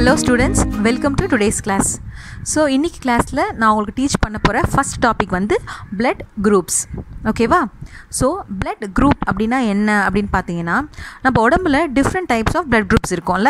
hello students welcome to today's class so இன்றைக்கி கிளாஸில் நான் உங்களுக்கு டீச் பண்ண போகிற ஃபஸ்ட் டாபிக் வந்து பிளட் குரூப்ஸ் ஓகேவா ஸோ பிளட் குரூப் அப்படின்னா என்ன அப்படின்னு பார்த்தீங்கன்னா நம்ம உடம்புல different types of blood groups இருக்கும்ல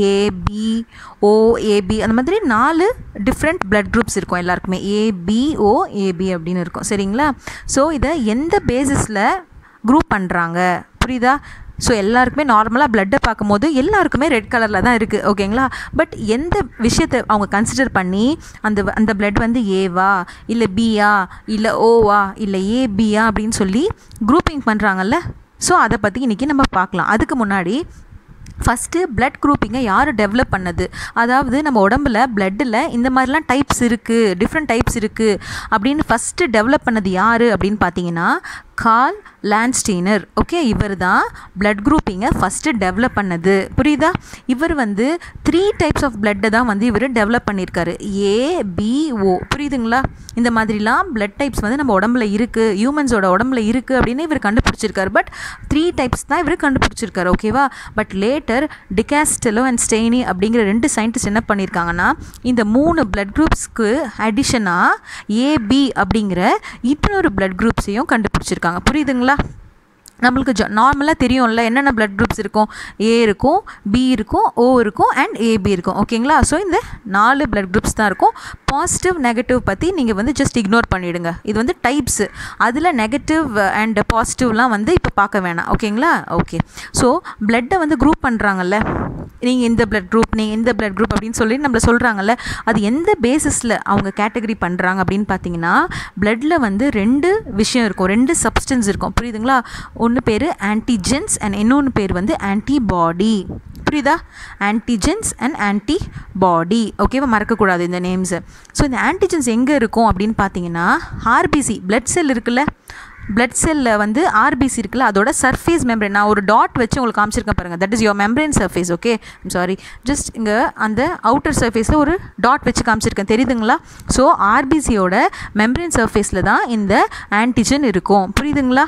ஏபி ஓ ஏபி அந்த மாதிரி நாலு டிஃப்ரெண்ட் பிளட் குரூப்ஸ் இருக்கும் எல்லாருக்குமே ஏபிஓ ஏபி அப்படின்னு இருக்கும் சரிங்களா ஸோ இதை எந்த பேசிஸில் குரூப் பண்ணுறாங்க புரியுதா ஸோ எல்லாருக்குமே நார்மலாக பிளட்டை பார்க்கும்போது எல்லாருக்குமே ரெட் கலரில் தான் இருக்குது ஓகேங்களா பட் எந்த விஷயத்தை அவங்க கன்சிடர் பண்ணி அந்த அந்த பிளட் வந்து ஏவா இல்லை பியா இல்லை ஓவா இல்லை ஏபியா அப்படின்னு சொல்லி குரூப்பிங் பண்ணுறாங்கல்ல ஸோ அதை பற்றி இன்றைக்கி நம்ம பார்க்கலாம் அதுக்கு முன்னாடி ஃபஸ்ட்டு பிளட் குரூப்பிங்கை யார் டெவலப் பண்ணது அதாவது நம்ம உடம்புல பிளட்டில் இந்த மாதிரிலாம் டைப்ஸ் இருக்குது டிஃப்ரெண்ட் டைப்ஸ் இருக்குது அப்படின்னு ஃபஸ்ட்டு டெவலப் பண்ணது யார் அப்படின்னு பார்த்தீங்கன்னா கால் லேண்ட்ஸ்டீனர் ஓகே இவர் தான் பிளட் குரூப்பிங்கை ஃபஸ்ட்டு டெவலப் பண்ணது புரியுதா இவர் வந்து த்ரீ டைப்ஸ் ஆஃப் பிளட்டை தான் வந்து இவர் டெவலப் பண்ணியிருக்காரு ஏ பி ஓ புரியுதுங்களா இந்த மாதிரிலாம் பிளட் டைப்ஸ் வந்து நம்ம உடம்புல இருக்குது ஹியூமன்ஸோட உடம்புல இருக்குது அப்படின்னு இவர் கண்டுபிடிச்சிருக்காரு பட் த்ரீ டைப்ஸ் தான் இவர் கண்டுபிடிச்சிருக்காரு ஓகேவா but later Decastello and Steiny அப்படிங்கிற ரெண்டு சயின்டிஸ்ட் என்ன பண்ணியிருக்காங்கன்னா இந்த மூணு பிளட் குரூப்ஸ்க்கு அடிஷனாக ஏபி அப்படிங்கிற இன்னொரு பிளட் குரூப்ஸையும் கண்டுபிடிச்சிருக்காங்க புரியுதுங்களா நம்மளுக்கு ஜ நார்மலாக தெரியும்ல என்னென்ன பிளட் குரூப்ஸ் இருக்கும் ஏ இருக்கும் பி இருக்கும் ஓ இருக்கும் அண்ட் ஏபி இருக்கும் ஓகேங்களா ஸோ இந்த நாலு பிளட் குரூப்ஸ் தான் இருக்கும் பாசிட்டிவ் நெகட்டிவ் பற்றி நீங்கள் வந்து ஜஸ்ட் இக்னோர் பண்ணிவிடுங்க இது வந்து டைப்ஸு அதில் நெகட்டிவ் அண்ட் பாசிட்டிவ்லாம் வந்து இப்போ பார்க்க வேணாம் ஓகேங்களா ஓகே ஸோ பிளட்டை வந்து குரூப் பண்ணுறாங்கல்ல நீங்கள் இந்த பிளட் குரூப் நீங்கள் இந்த பிளட் குரூப் அப்படின்னு சொல்லி நம்மளை சொல்கிறாங்கல்ல அது எந்த பேசிஸில் அவங்க கேட்டகரி பண்ணுறாங்க அப்படின்னு பார்த்தீங்கன்னா பிளட்டில் வந்து ரெண்டு விஷயம் இருக்கும் ரெண்டு சப்ஸ்டன்ஸ் இருக்கும் புரியுதுங்களா ஒன்று பேர் ஆன்டிஜென்ஸ் அண்ட் இன்னொன்று பேர் வந்து ஆன்டிபாடி புரியுதா ஆன்டிஜென்ஸ் அண்ட் ஆன்டிபாடி ஓகேவா மறக்கக்கூடாது இந்த நேம்ஸு ஸோ இந்த ஆன்டிஜென்ஸ் எங்கே இருக்கும் அப்படின்னு பார்த்தீங்கன்னா ஆர்பிசி பிளட் செல் இருக்குல்ல பிளட் செல்லில் வந்து ஆர்பிசி இருக்குல்ல அதோட சர்ஃபேஸ் மெம்பரேன் நான் ஒரு டாட் வச்சு உங்களுக்கு காமிச்சிருக்கேன் பாருங்கள் that is your membrane surface okay sorry just இங்கே அந்த அவுட்டர் சர்ஃபேஸில் ஒரு டாட் வச்சு காமிச்சிருக்கேன் தெரியுதுங்களா ஸோ ஆர்பிசியோட மெம்பரேன் சர்ஃபேஸில் தான் இந்த ஆன்டிஜன் இருக்கும் புரியுதுங்களா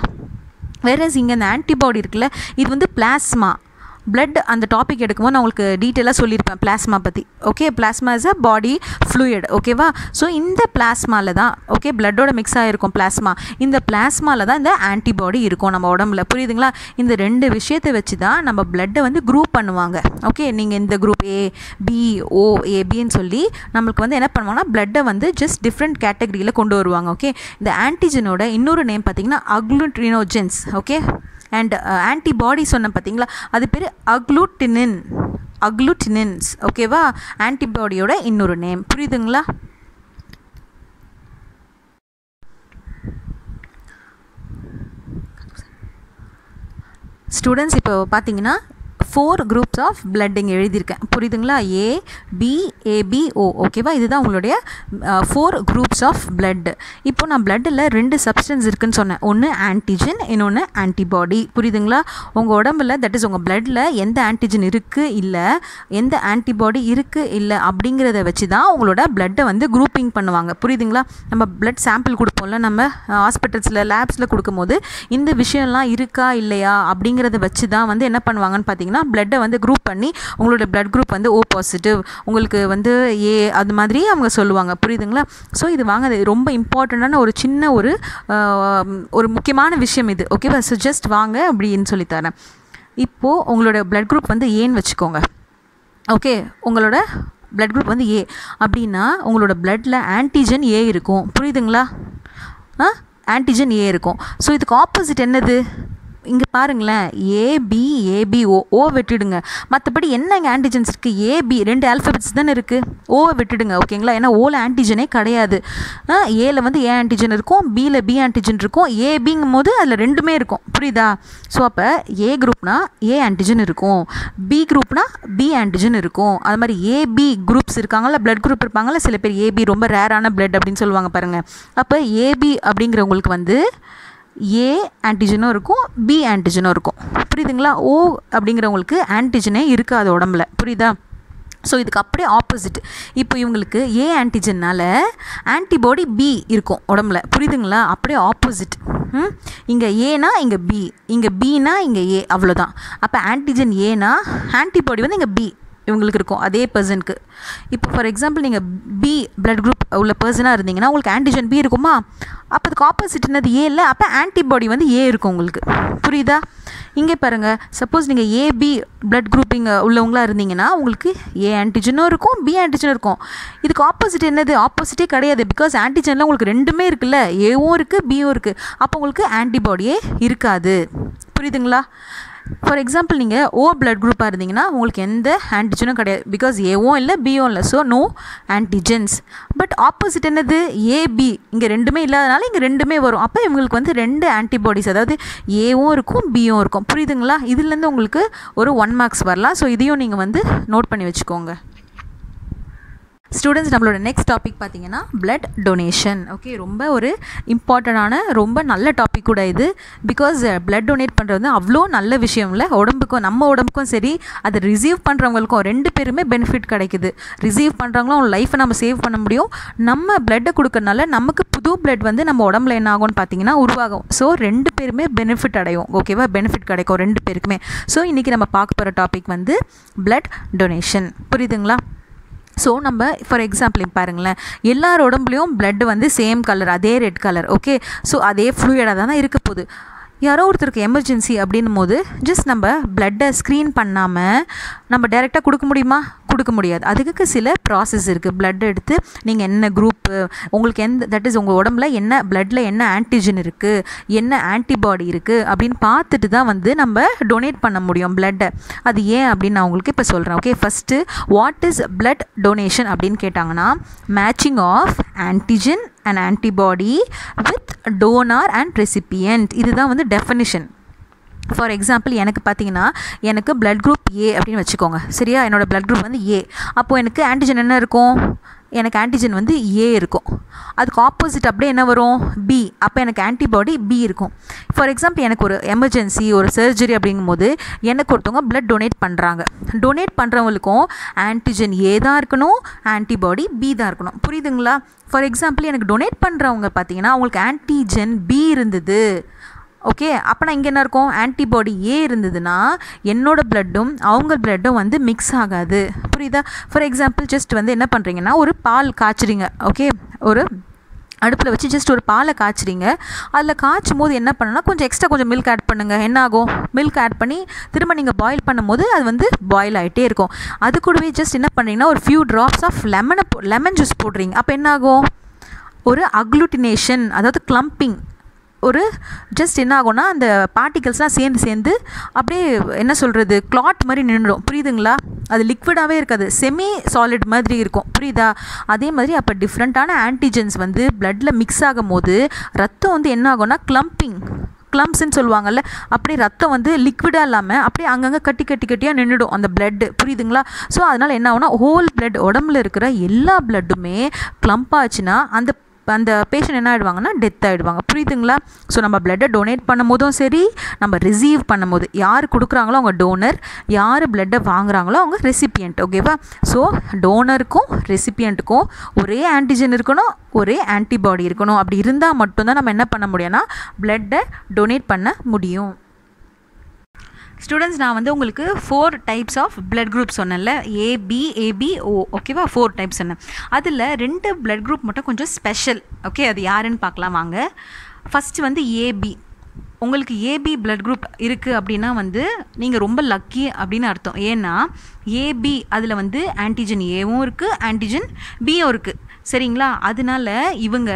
வேறஸ் இங்கே அந்த ஆன்டிபாடி இருக்குல்ல இது வந்து பிளாஸ்மா பிளட் அந்த டாபிக் எடுக்கும்போது நான் உங்களுக்கு டீட்டெயிலாக சொல்லியிருப்பேன் பிளாஸ்மா பற்றி okay plasma is a body fluid ஓகேவா ஸோ இந்த பிளாஸ்மாவில் தான் ஓகே பிளட்டோட மிக்ஸ் ஆகிருக்கும் பிளாஸ்மா இந்த பிளாஸ்மாவில் தான் இந்த ஆன்டிபாடி இருக்கும் நம்ம உடம்புல புரியுதுங்களா இந்த ரெண்டு விஷயத்தை வச்சு தான் நம்ம பிளட்டை வந்து குரூப் பண்ணுவாங்க ஓகே நீங்கள் இந்த குரூப் ஏ பி ஓ ஏபின்னு சொல்லி நம்மளுக்கு வந்து என்ன பண்ணுவாங்கன்னா பிளட்டை வந்து ஜஸ்ட் டிஃப்ரெண்ட் கேட்டகரியில் கொண்டு வருவாங்க ஓகே இந்த ஆன்டிஜனோட இன்னொரு நேம் பார்த்தீங்கன்னா அக்ளுட்ரினோஜென்ஸ் ஓகே அண்ட் ஆன்டிபாடி சொன்னேன் பார்த்தீங்களா அது பேர் அக்ளூட்டினின் அக்ளூட்டினின்ஸ் ஓகேவா ஆன்டிபாடியோட இன்னொரு நேம் புரியுதுங்களா ஸ்டூடெண்ட்ஸ் இப்போ பார்த்தீங்கன்னா ஃபோர் குரூப்ஸ் ஆஃப் பிளட் இங்கே எழுதியிருக்கேன் புரியுதுங்களா ஏ பி ஏபி ஓ ஓகேவா இதுதான் உங்களுடைய ஃபோர் குரூப்ஸ் ஆஃப் பிளட் இப்போ நான் பிளட்டில் ரெண்டு சப்ஸ்டன்ஸ் இருக்குன்னு சொன்னேன் ஒன்று ஆன்டிஜன் இன்னொன்று ஆன்டிபாடி புரியுதுங்களா உங்கள் உடம்புல தட் இஸ் உங்கள் பிளட்டில் எந்த ஆன்டிஜன் இருக்குது இல்லை எந்த ஆன்டிபாடி இருக்குது இல்லை அப்படிங்கிறத வச்சு தான் உங்களோட பிளட்டை வந்து குரூப்பிங் பண்ணுவாங்க புரியுதுங்களா நம்ம பிளட் சாம்பிள் கொடுப்போம்ல நம்ம ஹாஸ்பிட்டல்ஸில் லேப்ஸில் கொடுக்கும்போது இந்த விஷயம்லாம் இருக்கா இல்லையா அப்படிங்கிறத வச்சு தான் வந்து என்ன பண்ணுவாங்கன்னு பார்த்தீங்கன்னா பிளட்டை வந்து குரூப் பண்ணி உங்களோட பிளட் குரூப் வந்து ஓ பாசிட்டிவ் உங்களுக்கு வந்து ஏ அது மாதிரி அவங்க சொல்லுவாங்க புரியுதுங்களா ஸோ இது வாங்க அது ரொம்ப இம்பார்ட்டண்ட்டான ஒரு சின்ன ஒரு ஒரு முக்கியமான விஷயம் இது ஓகேவா ஸோ ஜஸ்ட் வாங்க அப்படின்னு சொல்லித்தரேன் இப்போது உங்களோட பிளட் குரூப் வந்து ஏன்னு வச்சுக்கோங்க ஓகே உங்களோட பிளட் குரூப் வந்து ஏ அப்படின்னா உங்களோட பிளட்டில் ஆன்டிஜன் ஏ இருக்கும் புரியுதுங்களா ஆ ஆன்டிஜன் ஏ இருக்கும் ஸோ இதுக்கு ஆப்போசிட் என்னது இங்கே பாருங்களேன் ஏபி ஏபி ஓ ஓ விட்டுடுங்க மற்றபடி என்ன இங்கே ஆன்டிஜென்ஸ் இருக்குது ஏபி ரெண்டு ஆல்ஃபபெட்ஸ் தானே இருக்குது ஓவை விட்டுடுங்க ஓகேங்களா ஏன்னா ஓவில் ஆன்டிஜனே கிடையாது ஏல வந்து ஏ ஆன்டிஜன் இருக்கும் பியில் பி ஆன்டிஜன் இருக்கும் ஏபிங்கும் போது அதில் ரெண்டுமே இருக்கும் புரியுதா ஸோ அப்போ ஏ குரூப்னா ஏ ஆன்டிஜன் இருக்கும் பி குரூப்னா பி ஆன்டிஜன் இருக்கும் அது மாதிரி ஏபி குரூப்ஸ் இருக்காங்கல்ல பிளட் குரூப் இருப்பாங்கல்ல சில பேர் ஏபி ரொம்ப ரேரான பிளட் அப்படின்னு சொல்லுவாங்க பாருங்கள் அப்போ ஏபி அப்படிங்கிறவங்களுக்கு வந்து ஏ ஆன்டிஜனும் இருக்கும் பி ஆன்டிஜனும் இருக்கும் புரியுதுங்களா ஓ அப்படிங்கிறவங்களுக்கு ஆன்டிஜனே இருக்காது உடம்புல புரியுதா ஸோ இதுக்கு அப்படியே ஆப்போசிட் இப்போ இவங்களுக்கு ஏ ஆன்டிஜனால் ஆன்டிபாடி பி இருக்கும் உடம்புல புரியுதுங்களா அப்படியே ஆப்போசிட் ம் இங்கே ஏனா இங்கே பி இங்கே பினா இங்கே ஏ அவ்வளோதான் அப்போ ஆன்டிஜன் ஏனா ஆன்டிபாடி வந்து இங்கே பி இவங்களுக்கு இருக்கும் அதே பர்சனுக்கு இப்போ ஃபார் எக்ஸாம்பிள் நீங்கள் பி பிளட் குரூப் உள்ள பர்சனாக இருந்தீங்கன்னா உங்களுக்கு ஆன்டிஜன் பி இருக்குமா அப்போ அதுக்கு ஆப்போசிட் என்னது ஏ இல்லை அப்போ ஆன்டிபாடி வந்து ஏ இருக்கும் உங்களுக்கு புரியுதா இங்கே பாருங்கள் சப்போஸ் நீங்கள் ஏபி பிளட் குரூப்பிங் உள்ளவங்களாக இருந்தீங்கன்னா உங்களுக்கு ஏ ஆன்டிஜனும் இருக்கும் பி ஆன்டிஜனும் இருக்கும் இதுக்கு ஆப்போசிட் என்னது ஆப்போசிட்டே கிடையாது பிகாஸ் ஆன்டிஜனில் உங்களுக்கு ரெண்டுமே இருக்குல்ல ஏவும் இருக்குது பியும் இருக்குது அப்போ உங்களுக்கு ஆன்டிபாடியே இருக்காது புரியுதுங்களா ஃபார் எக்ஸாம்பிள் நீங்கள் ஓ பிளட் குரூப்பாக இருந்தீங்கன்னா உங்களுக்கு எந்த ஆன்டிஜனும் கிடையாது பிகாஸ் ஏவும் இல்லை பியும் இல்லை so no antigens but opposite என்னது ஏபி இங்கே ரெண்டுமே இல்லாதனால இங்கே ரெண்டுமே வரும் அப்போ இவங்களுக்கு வந்து ரெண்டு ஆன்டிபாடிஸ் அதாவது ஏவும் இருக்கும் பியும் இருக்கும் புரியுதுங்களா இதுலேருந்து உங்களுக்கு ஒரு ஒன் மார்க்ஸ் வரலாம் ஸோ இதையும் நீங்கள் வந்து நோட் பண்ணி வச்சுக்கோங்க ஸ்டூடெண்ட்ஸ் நம்மளோட நெக்ஸ்ட் டாபிக் பார்த்தீங்கன்னா பிளட் டொனேஷன் ஓகே ரொம்ப ஒரு இம்பார்ட்டண்டான ரொம்ப நல்ல டாபிக் கூட இது பிகாஸ் பிளட் டொனேட் பண்ணுறது வந்து அவ்வளோ நல்ல விஷயம் இல்லை உடம்புக்கும் நம்ம உடம்புக்கும் சரி அதை ரிசீவ் பண்ணுறவங்களுக்கும் ரெண்டு பேருமே பெனிஃபிட் கிடைக்குது ரிசீவ் பண்ணுறவங்களும் அவங்க லைஃப்பை நம்ம சேவ் பண்ண முடியும் நம்ம பிளட்டை கொடுக்கறனால நமக்கு புது பிளட் வந்து நம்ம உடம்புல என்ன ஆகும்னு பார்த்தீங்கன்னா உருவாகும் ஸோ ரெண்டு பேருமே பெனிஃபிட் அடையும் ஓகேவா பெனிஃபிட் கிடைக்கும் ரெண்டு பேருக்குமே ஸோ இன்றைக்கி நம்ம பார்க்க போகிற டாபிக் வந்து பிளட் டொனேஷன் புரியுதுங்களா ஸோ நம்ம ஃபார் எக்ஸாம்பிள் பாருங்களேன் எல்லார் உடம்புலையும் பிளட் வந்து சேம் கலர் அதே ரெட் கலர் ஓகே ஸோ அதே ஃப்ளூயடாக தான் இருக்க போகுது யாரோ ஒருத்தருக்கு எமர்ஜென்சி அப்படின்னும் போது ஜஸ்ட் நம்ம பிளட்டை ஸ்க்ரீன் பண்ணாமல் நம்ம டைரெக்டாக கொடுக்க முடியுமா கொடுக்க முடியாது அதுக்கு சில ப்ராசஸ் இருக்குது பிளட் எடுத்து நீங்கள் என்ன குரூப்பு உங்களுக்கு எந்த தட் இஸ் உங்கள் உடம்புல என்ன பிளட்டில் என்ன ஆன்டிஜன் இருக்குது என்ன ஆன்டிபாடி இருக்குது அப்படின்னு பார்த்துட்டு தான் வந்து நம்ம டொனேட் பண்ண முடியும் பிளட்டை அது ஏன் அப்படின்னு நான் உங்களுக்கு இப்போ சொல்கிறேன் okay first what is blood donation அப்படின்னு கேட்டாங்கன்னா matching of antigen and antibody with donor and recipient இதுதான் வந்து டெஃபனிஷன் ஃபார் எக்ஸாம்பிள் எனக்கு பார்த்தீங்கன்னா எனக்கு பிளட் குரூப் ஏ அப்படின்னு வச்சுக்கோங்க சரியா என்னோடய பிளட் குரூப் வந்து ஏ அப்போது எனக்கு ஆன்டிஜன் என்ன இருக்கும் எனக்கு ஆன்டிஜன் வந்து ஏ இருக்கும் அதுக்கு ஆப்போசிட் அப்படியே என்ன வரும் பி அப்போ எனக்கு ஆன்டிபாடி பி இருக்கும் ஃபார் எக்ஸாம்பிள் எனக்கு ஒரு எமர்ஜென்சி ஒரு சர்ஜரி அப்படிங்கும்போது எனக்கு ஒருத்தவங்க பிளட் டொனேட் பண்ணுறாங்க டொனேட் பண்ணுறவங்களுக்கும் ஆன்டிஜன் ஏ தான் இருக்கணும் ஆன்டிபாடி பி தான் இருக்கணும் புரியுதுங்களா ஃபார் எக்ஸாம்பிள் எனக்கு டொனேட் பண்ணுறவங்க பார்த்தீங்கன்னா அவங்களுக்கு ஆன்டிஜன் பி இருந்தது ஓகே அப்போனா இங்கே என்ன இருக்கும் ஆன்டிபாடி ஏ இருந்ததுன்னா என்னோட பிளட்டும் அவங்க பிளட்டும் வந்து மிக்ஸ் ஆகாது புரியுதா ஃபார் எக்ஸாம்பிள் ஜஸ்ட் வந்து என்ன பண்ணுறீங்கன்னா ஒரு பால் காய்ச்சுறீங்க ஓகே ஒரு அடுப்பில் வச்சு ஜஸ்ட் ஒரு பாலை காய்ச்சுறீங்க அதில் காய்ச்சும் போது என்ன பண்ணணும்னா கொஞ்சம் எக்ஸ்ட்ரா கொஞ்சம் மில்க் ஆட் பண்ணுங்கள் என்ன ஆகும் மில்க் ஆட் பண்ணி திரும்ப நீங்கள் பாயில் பண்ணும்போது அது வந்து பாயில் ஆகிட்டே இருக்கும் அது கூடவே ஜஸ்ட் என்ன பண்ணுறீங்கன்னா ஒரு ஃபியூ ட்ராப்ஸ் ஆஃப் லெமனை லெமன் ஜூஸ் போடுறீங்க அப்போ என்ன ஆகும் ஒரு அக்ளூட்டினேஷன் அதாவது கிளம்பிங் ஒரு ஜஸ்ட் என்ன ஆகும்னா அந்த பார்ட்டிகல்ஸ்லாம் சேர்ந்து சேர்ந்து அப்படியே என்ன சொல்கிறது கிளாட் மாதிரி நின்றுடும் புரியுதுங்களா அது லிக்விடாகவே இருக்காது செமி சாலிட் மாதிரி இருக்கும் புரியுதா அதே மாதிரி அப்போ டிஃப்ரெண்ட்டான ஆன்டிஜென்ஸ் வந்து பிளட்டில் மிக்ஸ் ஆகும் போது ரத்தம் வந்து என்ன ஆகும்னா கிளம்பிங் கிளம்ஸ்ன்னு சொல்லுவாங்கல்ல அப்படியே ரத்தம் வந்து லிக்விடாக இல்லாமல் அப்படியே அங்கங்கே கட்டி கட்டி கட்டியாக நின்றுடும் அந்த பிளட்டு புரியுதுங்களா ஸோ அதனால் என்ன ஆகும்னா ஹோல் பிளட் உடம்புல இருக்கிற எல்லா பிளட்டுமே கிளம்ப் ஆச்சுன்னா அந்த அந்த பேஷண்ட் என்ன ஆகிடுவாங்கன்னா டெத் ஆகிடுவாங்க புரியுதுங்களா ஸோ நம்ம பிளட்டை டொனேட் பண்ணும் போதும் சரி நம்ம ரிசீவ் பண்ணும்போது யார் கொடுக்குறாங்களோ அவங்க டோனர் யார் பிளட்டை வாங்குறாங்களோ அவங்க ரெசிபியன்ட் ஓகேவா ஸோ டோனருக்கும் ரெசிபியண்ட்டுக்கும் ஒரே ஆன்டிஜன் இருக்கணும் ஒரே ஆன்டிபாடி இருக்கணும் அப்படி இருந்தால் மட்டும்தான் நம்ம என்ன பண்ண முடியும்னா பிளட்டை டொனேட் பண்ண முடியும் ஸ்டூடெண்ட்ஸ் நான் வந்து உங்களுக்கு four types of blood group சொன்னேன்ல ஏபி ஏபி ஓ ஓகேவா ஃபோர் டைப்ஸ் சொன்னேன் அதில் ரெண்டு பிளட் குரூப் மட்டும் கொஞ்சம் ஸ்பெஷல் ஓகே அது யாருன்னு பார்க்கலாம் வாங்க ஃபஸ்ட்டு வந்து ஏபி உங்களுக்கு ஏபி பிளட் குரூப் இருக்குது அப்படின்னா வந்து நீங்கள் ரொம்ப லக்கி அப்படின்னு அர்த்தம் ஏன்னா ஏபி அதில் வந்து ஆன்டிஜன் ஏவும் இருக்குது ஆன்டிஜன் பியும் இருக்குது சரிங்களா அதனால இவங்க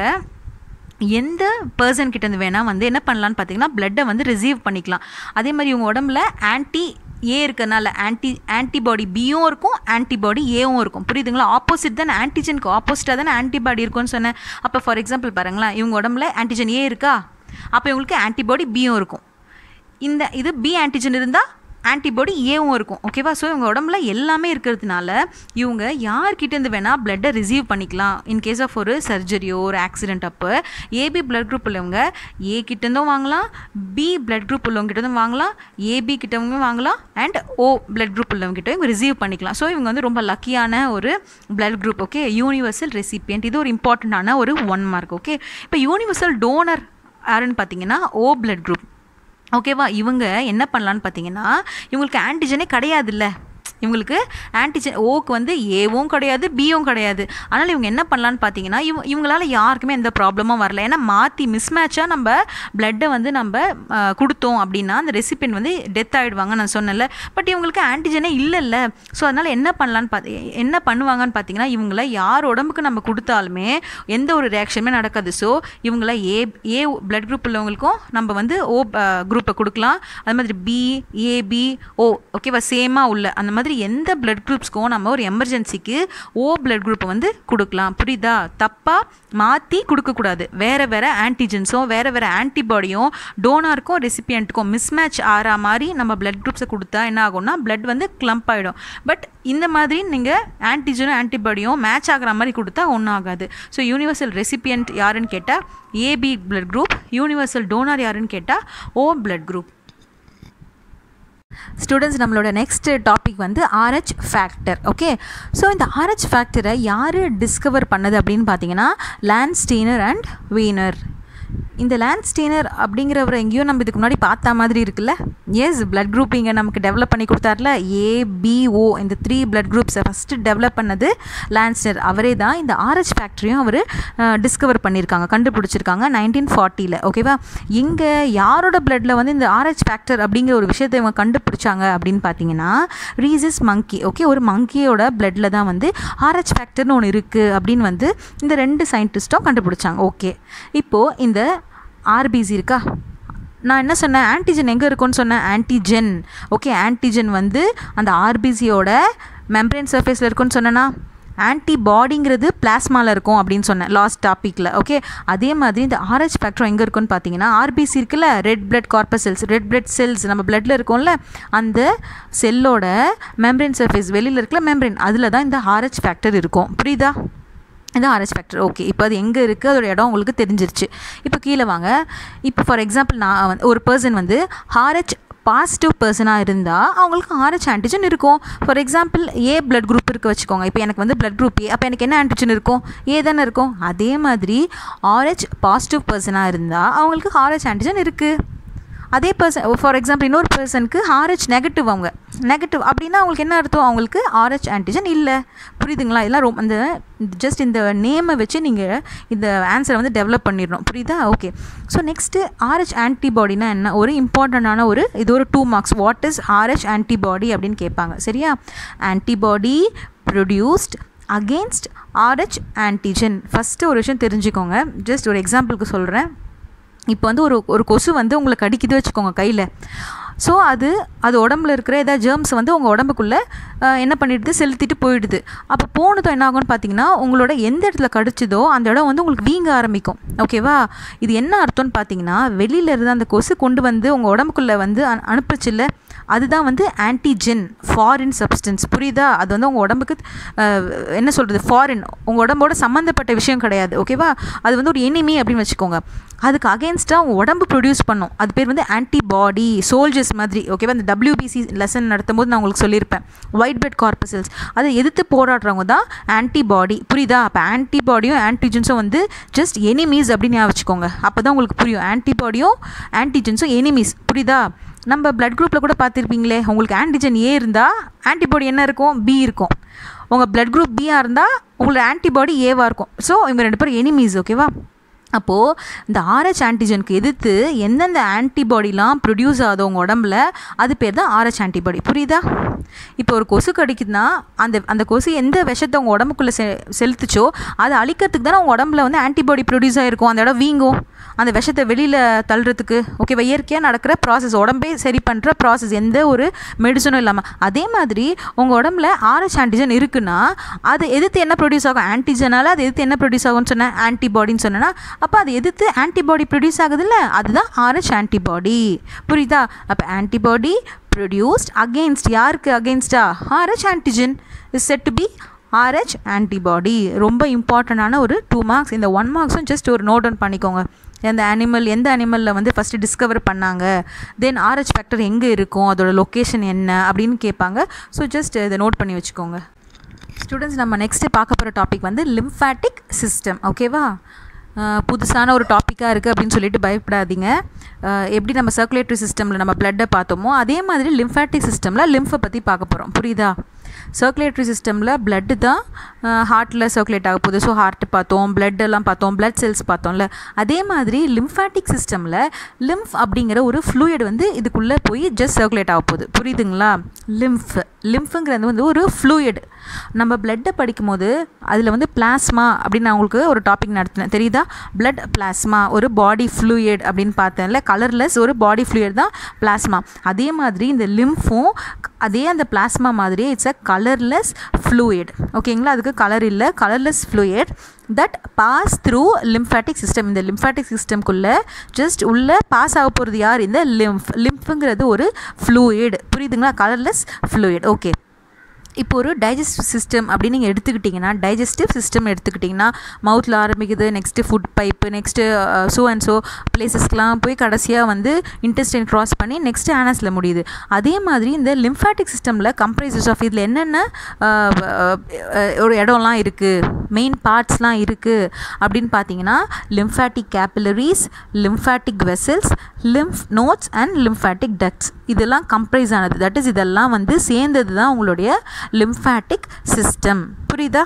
எந்த பர்சன் கிட்டேருந்து வேணால் வந்து என்ன பண்ணலான்னு பார்த்தீங்கன்னா பிளட்டை வந்து ரிசீவ் பண்ணிக்கலாம் அதே மாதிரி இவங்க உடம்புல ஆன்டி ஏ இருக்கனால ஆன்டி ஆன்டிபாடி பியும் இருக்கும் ஆன்டிபாடி ஏவும் இருக்கும் புரியுதுங்களா ஆப்போசிட் தானே ஆன்டிஜனுக்கு ஆப்போசிட்டாக தானே ஆன்டிபாடி இருக்கும்னு சொன்னேன் அப்போ ஃபார் எக்ஸாம்பிள் பாருங்களேன் இவங்க உடம்புல ஆன்டிஜன் ஏ இருக்கா அப்போ இவங்களுக்கு ஆன்டிபாடி பியும் இருக்கும் இந்த இது பி ஆன்டிஜன் இருந்தால் ஆன்டிபாடி ஏவும் இருக்கும் ஓகேவா ஸோ இவங்க உடம்புல எல்லாமே இருக்கிறதுனால இவங்க யார்கிட்டேருந்து வேணால் பிளட்டை ரிசீவ் பண்ணிக்கலாம் இன் கேஸ் ஆஃப் ஒரு சர்ஜரியோ ஒரு ஆக்சிடென்ட் அப்போ ஏபி பிளட் குரூப் உள்ளவங்க ஏ கிட்டேருந்தும் வாங்கலாம் பி பிளட் குரூப் உள்ளவங்க கிட்டேருந்தும் வாங்கலாம் ஏபி கிட்டவங்க வாங்கலாம் அண்ட் ஓ பிளட் குரூப் உள்ளவங்க கிட்ட இவங்க ரிசீவ் பண்ணிக்கலாம் ஸோ இவங்க வந்து ரொம்ப லக்கியான ஒரு blood group okay universal recipient இது ஒரு இம்பார்ட்டண்ட்டான ஒரு ஒன் மார்க் ஓகே இப்போ யூனிவர்சல் டோனர் யாருன்னு பார்த்தீங்கன்னா ஓ பிளட் குரூப் ஓகேவா இவங்க என்ன பண்ணலான்னு பார்த்தீங்கன்னா இவங்களுக்கு ஆன்டிஜனே கிடையாதுல்ல இவங்களுக்கு ஆன்டிஜன் ஓக்கு வந்து ஏவும் கிடையாது பியும் கிடையாது அதனால் இவங்க என்ன பண்ணலான்னு பார்த்தீங்கன்னா இவங்க இவங்களால யாருக்குமே எந்த ப்ராப்ளமும் வரல ஏன்னா மாற்றி மிஸ்மேட்சாக நம்ம பிளட்டை வந்து நம்ம அஹ், கொடுத்தோம் அப்படின்னா அந்த ரெசிபியன் வந்து டெத் ஆகிடுவாங்க நான் சொன்னேன்ல பட் இவங்களுக்கு ஆன்டிஜனே இல்லைல்ல ஸோ அதனால் என்ன பண்ணலான்னு பார்த்து என்ன பண்ணுவாங்கன்னு பார்த்தீங்கன்னா இவங்கள யார் உடம்புக்கு நம்ம கொடுத்தாலுமே எந்த ஒரு ரியாக்ஷனுமே நடக்காது ஸோ இவங்கள ஏ ஏ பிளட் குரூப் உள்ளவங்களுக்கும் நம்ம வந்து ஓ குரூப்பை கொடுக்கலாம் அது மாதிரி பி ஏபி ஓ ஓகேவா சேமாக உள்ள அந்த மாதிரி எந்த பிளட் குரூப்ஸ்க்கும் நம்ம ஒரு எமர்ஜென்சிக்கு ஓ பிளட் குரூப்பை வந்து கொடுக்கலாம் புரியுதா தப்பாக மாற்றி கொடுக்கக்கூடாது வேறு வேறு ஆன்டிஜென்ஸும் வேறு வேறு ஆன்டிபாடியும் டோனாருக்கும் ரெசிபியண்ட்டுக்கும் மிஸ்மேட்ச் ஆறா மாதிரி நம்ம பிளட் குரூப்ஸை கொடுத்தா என்ன ஆகும்னா பிளட் வந்து கிளம்ப் ஆகிடும் பட் இந்த மாதிரி நீங்கள் ஆன்டிஜனும் ஆன்டிபாடியும் மேட்ச் ஆகிற மாதிரி கொடுத்தா ஒன்றும் ஆகாது ஸோ யூனிவர்சல் ரெசிபியன்ட் யாருன்னு கேட்டால் AB blood group universal donor யாருன்னு கேட்டால் ஓ பிளட் குரூப் ஸ்டூடெண்ட்ஸ் நம்மளோட நெக்ஸ்ட் டாபிக் வந்து ஆர்ஹெச் ஃபேக்டர் ஓகே ஸோ இந்த ஆர்ஹெச் ஃபேக்டரை யார் டிஸ்கவர் பண்ணது அப்படின்னு பார்த்தீங்கன்னா லேண்ட் ஸ்டீனர் அண்ட் வீனர் இந்த லேண்ட் ஸ்டீனர் அப்படிங்கிறவரை எங்கேயோ நம்ம இதுக்கு முன்னாடி பார்த்த மாதிரி இருக்குல்ல எஸ் பிளட் குரூப்பிங்கை நமக்கு டெவலப் பண்ணி கொடுத்தாருல ஏபிஓ இந்த த்ரீ பிளட் குரூப்ஸை ஃபஸ்ட்டு டெவலப் பண்ணது லேண்ட் ஸ்டீனர் அவரே தான் இந்த ஆர்ஹெச் ஃபேக்டரியும் அவர் டிஸ்கவர் பண்ணியிருக்காங்க கண்டுபிடிச்சிருக்காங்க நைன்டீன் ஃபார்ட்டியில் ஓகேவா இங்கே யாரோட பிளட்டில் வந்து இந்த ஆர்ஹெச் ஃபேக்டர் அப்படிங்கிற ஒரு விஷயத்தை இவங்க கண்டுபிடிச்சாங்க அப்படின்னு பார்த்தீங்கன்னா ரீசஸ் மங்கி ஓகே ஒரு மங்கியோட பிளட்டில் தான் வந்து ஆர்ஹெச் ஃபேக்டர்னு ஒன்று இருக்குது அப்படின்னு வந்து இந்த ரெண்டு சயின்டிஸ்ட்டும் கண்டுபிடிச்சாங்க ஓகே இப்போது இந்த ஆர்பிசி இருக்கா நான் என்ன சொன்னேன் ஆன்டிஜன் எங்கே இருக்கும்னு சொன்னேன் ஆன்டிஜென் ஓகே ஆன்டிஜன் வந்து அந்த ஆர்பிசியோட மெம்பரேன் சர்ஃபேஸில் இருக்கும்னு சொன்னேன்னா ஆன்டிபாடிங்கிறது பிளாஸ்மாவில் இருக்கும் அப்படின்னு சொன்னேன் லாஸ்ட் டாப்பிக்கில் ஓகே அதே மாதிரி இந்த ஆர்ஹெச் ஃபேக்டர் எங்கே இருக்குன்னு பார்த்தீங்கன்னா ஆர்பிசி இருக்குல்ல red blood corpus cells red blood cells நம்ம பிளட்டில் இருக்கும்ல அந்த செல்லோட மெம்பரேன் சர்ஃபேஸ் வெளியில் இருக்கல மெம்பரேன் அதில் தான் இந்த ஆர்ஹெச் ஃபேக்டர் இருக்கும் புரியுதா இது ஆர்ஹெச் ஃபேக்டர் ஓகே இப்போ அது எங்கே இருக்குது அதோட இடம் உங்களுக்கு தெரிஞ்சிருச்சு இப்போ கீழே வாங்க இப்போ ஃபார் எக்ஸாம்பிள் நான் வந்து ஒரு பர்சன் வந்து ஆர்ஹெச் பாசிட்டிவ் பர்சனாக இருந்தால் அவங்களுக்கு ஆர்ஹெச் ஆன்டிஜன் இருக்கும் for example A blood group இருக்க வச்சுக்கோங்க இப்போ எனக்கு வந்து பிளட் குரூப் ஏ அப்போ எனக்கு என்ன ஆன்டிஜன் இருக்கும் ஏ தானே இருக்கும் அதே மாதிரி ஆர்ஹெச் பாசிட்டிவ் பர்சனாக இருந்தால் அவங்களுக்கு ஆர்ஹெச் ஆன்டிஜன் இருக்குது அதே பர்சன் ஃபார் எக்ஸாம்பிள் இன்னொரு பர்சனுக்கு ஆர்ஹெச் நெகட்டிவ் அவங்க நெகட்டிவ் அப்படின்னா அவங்களுக்கு என்ன அர்த்தம் அவங்களுக்கு ஆர்ஹெச் ஆன்டிஜன் இல்லை புரியுதுங்களா இதெல்லாம் ரொம்ப அந்த ஜஸ்ட் இந்த நேமை வச்சு நீங்கள் இந்த ஆன்சரை வந்து டெவலப் பண்ணிடணும் புரியுதா ஓகே ஸோ நெக்ஸ்ட்டு ஆர்ஹெச் ஆன்டிபாடினா என்ன ஒரு இம்பார்ட்டண்ட்டான ஒரு இது ஒரு two marks what is Rh antibody அப்படின்னு கேட்பாங்க சரியா antibody produced against Rh antigen first ஒரு விஷயம் தெரிஞ்சுக்கோங்க ஜஸ்ட் ஒரு எக்ஸாம்பிளுக்கு சொல்கிறேன் இப்போ வந்து ஒரு ஒரு கொசு வந்து உங்களை கடிக்குது வச்சுக்கோங்க கையில் ஸோ அது அது உடம்புல இருக்கிற ஏதாவது ஜேர்ம்ஸ் வந்து உங்கள் உடம்புக்குள்ளே என்ன பண்ணிடுது செலுத்திட்டு போயிடுது அப்போ போனதும் என்ன ஆகும்னு பார்த்தீங்கன்னா உங்களோட எந்த இடத்துல கடிச்சதோ அந்த இடம் வந்து உங்களுக்கு வீங்க ஆரம்பிக்கும் ஓகேவா இது என்ன அர்த்தம்னு பார்த்தீங்கன்னா வெளியில இருந்து அந்த கொசு கொண்டு வந்து உங்கள் உடம்புக்குள்ளே வந்து அனு அனுப்புச்சுல்ல அதுதான் வந்து ஆன்டிஜென் ஃபாரின் சப்ஸ்டன்ஸ் புரியுதா அது வந்து உங்கள் உடம்புக்கு அஹ், என்ன சொல்கிறது ஃபாரின் உங்கள் உடம்போட சம்மந்தப்பட்ட விஷயம் கிடையாது ஓகேவா அது வந்து ஒரு எனிமி அப்படின்னு வச்சுக்கோங்க அதுக்கு அகேன்ஸ்டாக உங்கள் உடம்பு ப்ரொடியூஸ் பண்ணும் அது பேர் வந்து ஆன்டிபாடி சோல்ஜர்ஸ் மாதிரி ஓகேவா இந்த டபிள்யூபிசி லெசன் நடத்தும் போது நான் உங்களுக்கு சொல்லியிருப்பேன் ஒயிட் பிளட் கார்பசல்ஸ் அதை எதிர்த்து போராடுறவங்க தான் ஆன்டிபாடி புரியுதா அப்போ ஆன்டிபாடியும் ஆன்டிஜென்ஸும் வந்து ஜஸ்ட் எனிமீஸ் அப்படின்னு ஞாபகம் வச்சுக்கோங்க அப்போ தான் உங்களுக்கு புரியும் ஆன்டிபாடியும் ஆன்டிஜென்ஸும் எனிமீஸ் புரியுதா நம்ம பிளட் குரூப்பில் கூட பார்த்துருப்பீங்களே உங்களுக்கு ஆன்டிஜன் ஏ இருந்தால் ஆன்டிபாடி என்ன இருக்கும் பி இருக்கும் உங்கள் பிளட் குரூப் பியாக இருந்தால் உங்களோட ஆன்டிபாடி ஏவாக இருக்கும் ஸோ இவங்க ரெண்டு பேரும் எனிமீஸ் ஓகேவா அப்போது இந்த ஆர்ஹெச் ஆன்டிஜனுக்கு எதிர்த்து எந்தெந்த ஆன்டிபாடிலாம் ப்ரொடியூஸ் ஆகுதோ உங்கள் உடம்புல அது பேர் தான் ஆர்ஹெச் ஆன்டிபாடி புரியுதா இப்போ ஒரு கொசு கடிக்குதுன்னா அந்த அந்த கொசு எந்த விஷத்தை உங்கள் உடம்புக்குள்ளே செ செலுத்துச்சோ அதை அழிக்கிறதுக்கு தானே உங்கள் உடம்புல வந்து ஆன்டிபாடி ப்ரொடியூஸ் ஆகிருக்கும் அந்த இடம் வீங்கும் அந்த விஷத்தை வெளியில் தள்ளுறதுக்கு ஓகேவா இயற்கையாக நடக்கிற ப்ராசஸ் உடம்பே சரி பண்ணுற ப்ராசஸ் எந்த ஒரு மெடிசனும் இல்லாமல் அதே மாதிரி உங்கள் உடம்புல ஆர்ஹெச் ஆன்டிஜன் இருக்குன்னா அது எதிர்த்து என்ன ப்ரொடியூஸ் ஆகும் ஆன்டிஜனால் அது எதிர்த்து என்ன ப்ரொடியூஸ் ஆகும்னு சொன்னேன் ஆன்டிபாடின்னு சொன்னேன்னா அப்போ அது எதிர்த்து ஆன்டிபாடி ப்ரொடியூஸ் ஆகுதுல்ல அதுதான் ஆர்ஹெச் ஆன்டிபாடி புரியுதா அப்போ ஆன்டிபாடி ப்ரொடியூஸ்ட் அகெயின்ஸ்ட் யாருக்கு அகெயின்ஸ்டா Rh antigen is said to be Rh antibody ரொம்ப இம்பார்ட்டண்டான ஒரு டூ மார்க்ஸ் இந்த ஒன் மார்க்ஸும் ஜஸ்ட் ஒரு நோட் டவுன் பண்ணிக்கோங்க எந்த அனிமல் எந்த அனிமலில் வந்து ஃபஸ்ட்டு டிஸ்கவர் பண்ணாங்க தென் ஆர்ஹெச் ஃபேக்டர் எங்கே இருக்கும் அதோட லொக்கேஷன் என்ன அப்படின்னு கேட்பாங்க ஸோ ஜஸ்ட் இதை நோட் பண்ணி வச்சுக்கோங்க ஸ்டூடெண்ட்ஸ் நம்ம நெக்ஸ்ட்டு பார்க்க போகிற டாபிக் வந்து லிம்ஃபேட்டிக் சிஸ்டம் ஓகேவா புதுசான ஒரு டாப்பிக்காக இருக்குது அப்படின்னு சொல்லிட்டு பயப்படாதீங்க அஹ், எப்படி நம்ம சர்க்குலேட்டரி சிஸ்டமில் நம்ம பிளட்டை பார்த்தோமோ அதே மாதிரி லிம்ஃபேட்டிக் சிஸ்டமில் லிம்ஃபை பற்றி பார்க்க போகிறோம் புரியுதா சர்க்குலேட்டரி சிஸ்டமில் பிளட்டு தான் ஹார்ட்டில் சர்க்குலேட் ஆக போகுது ஸோ ஹார்ட் பார்த்தோம் blood எல்லாம் பார்த்தோம் பிளட் செல்ஸ் பார்த்தோம்ல அதே மாதிரி லிம்ஃபேட்டிக் சிஸ்டமில் லிம்ஃப் அப்படிங்கிற ஒரு ஃப்ளூயிட் வந்து இதுக்குள்ளே போய் ஜஸ்ட் சர்க்குலேட் ஆக போகுது புரியுதுங்களா லிம்ஃப் லிம்ஃபுங்கிறது வந்து ஒரு ஃப்ளூயிட் நம்ம பிளட்டை படிக்கும்போது அதில் வந்து பிளாஸ்மா அப்படின்னு நான் உங்களுக்கு ஒரு டாபிக் நடத்தினேன் தெரியுதா பிளட் பிளாஸ்மா ஒரு பாடி ஃப்ளூயிட் அப்படின்னு பார்த்தேன்ல கலர்லெஸ் ஒரு பாடி ஃப்ளூயிட் தான் பிளாஸ்மா அதே மாதிரி இந்த லிம்ஃபும் அதே அந்த பிளாஸ்மா மாதிரியே இட்ஸ் அ கலர்லெஸ் ஃப்ளூயிட் ஓகேங்களா அதுக்கு கலர் இல்லை colourless fluid that pass through lymphatic system இந்த லிம்ஃபேட்டிக் சிஸ்டம்குள்ளே ஜஸ்ட் உள்ளே பாஸ் ஆக போகிறது யார் இந்த லிம்ஃப் லிம்ஃபுங்கிறது ஒரு ஃப்ளூயிட் புரியுதுங்களா கலர்லெஸ் ஃப்ளூயிட் ஓகே இப்போ ஒரு டைஜஸ்டிவ் சிஸ்டம் அப்படின்னு நீங்கள் எடுத்துக்கிட்டிங்கன்னா டைஜஸ்டிவ் சிஸ்டம் எடுத்துக்கிட்டிங்கன்னா மவுத்தில் ஆரம்பிக்குது next food pipe next so and so பிளேசஸ்க்கெலாம் போய் கடைசியாக வந்து இன்டெஸ்டைன் க்ராஸ் பண்ணி நெக்ஸ்ட்டு ஆனஸில் முடியுது அதே மாதிரி இந்த லிம்ஃபேட்டிக் சிஸ்டமில் கம்ப்ரைசஸ் ஆஃப் இதில் என்னென்ன அஹ், அஹ், ஒரு இடம்லாம் இருக்குது மெயின் பார்ட்ஸ்லாம் இருக்குது அப்படின்னு பார்த்தீங்கன்னா lymphatic capillaries lymphatic vessels lymph nodes and lymphatic ducts இதெல்லாம் கம்ப்ரைஸ் ஆனது தட் இஸ் இதெல்லாம் வந்து சேர்ந்தது தான் உங்களுடைய லிம்ஃபேட்டிக் சிஸ்டம் புரியுதா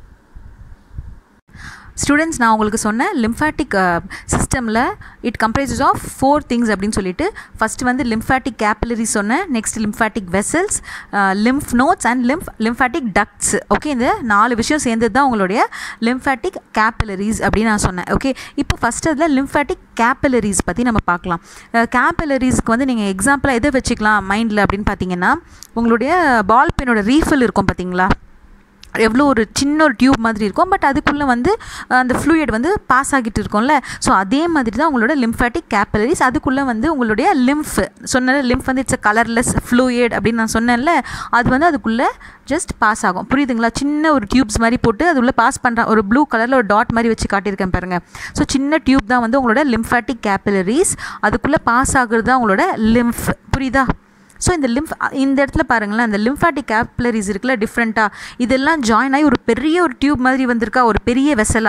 ஸ்டூடெண்ட்ஸ் நான் உங்களுக்கு சொன்னேன் லிம்ஃபேட்டிக் சிஸ்டமில் it comprises of four things அப்படின்னு சொல்லிட்டு ஃபஸ்ட்டு வந்து லிம்ஃபேட்டிக் கேபிலரி சொன்னேன் next lymphatic vessels lymph nodes and lymph lymphatic ducts okay இந்த நாலு விஷயம் சேர்ந்தது தான் உங்களுடைய லிம்ஃபேட்டிக் கேபிலரிஸ் அப்படின்னு நான் சொன்னேன் ஓகே இப்போ ஃபஸ்ட் அதில் லிம்ஃபேட்டிக் கேபிலரிஸ் பற்றி நம்ம பார்க்கலாம் கேபிலரிஸ்க்கு வந்து நீங்கள் எக்ஸாம்பிளாக எதை வச்சுக்கலாம் மைண்டில் அப்படின்னு பார்த்தீங்கன்னா உங்களுடைய பால் பென்னோட ரீஃபில் இருக்கும் பார்த்தீங்களா எவ்வளோ ஒரு சின்ன ஒரு டியூப் மாதிரி இருக்கும் பட் அதுக்குள்ளே வந்து அஹ், அந்த ஃப்ளூயிட் வந்து பாஸ் ஆகிட்டு இருக்கும்ல ஸோ அதே மாதிரி தான் உங்களோட லிம்ஃபேட்டிக் கேபிலரிஸ் அதுக்குள்ளே வந்து உங்களுடைய லிம்ஃப் சொன்ன லிம்ஃப் வந்து இட்ஸ் கலர்லெஸ் ஃப்ளூயிட் அப்படின்னு நான் சொன்னேன்ல அது வந்து அதுக்குள்ளே ஜஸ்ட் பாஸ் ஆகும் புரியுதுங்களா சின்ன ஒரு டியூப்ஸ் மாதிரி போட்டு அது உள்ளே பாஸ் பண்ணுற ஒரு ப்ளூ கலரில் ஒரு டாட் மாதிரி வச்சு காட்டியிருக்கேன் பாருங்கள் ஸோ சின்ன டியூப் தான் வந்து உங்களோட லிம்ஃபேட்டிக் கேபிலரிஸ் அதுக்குள்ளே பாஸ் ஆகுறது தான் உங்களோட லிம்ஃப் புரியுதா ஸோ இந்த லிம்ஃப் இந்த இடத்துல பாருங்களேன் அந்த லிம்ஃபாட்டிக் கேப்லரிஸ் இருக்குல்ல டிஃப்ரெண்ட்டாக இதெல்லாம் ஜாயின் ஆகி ஒரு பெரிய ஒரு டியூப் மாதிரி வந்திருக்கா ஒரு பெரிய வெசலா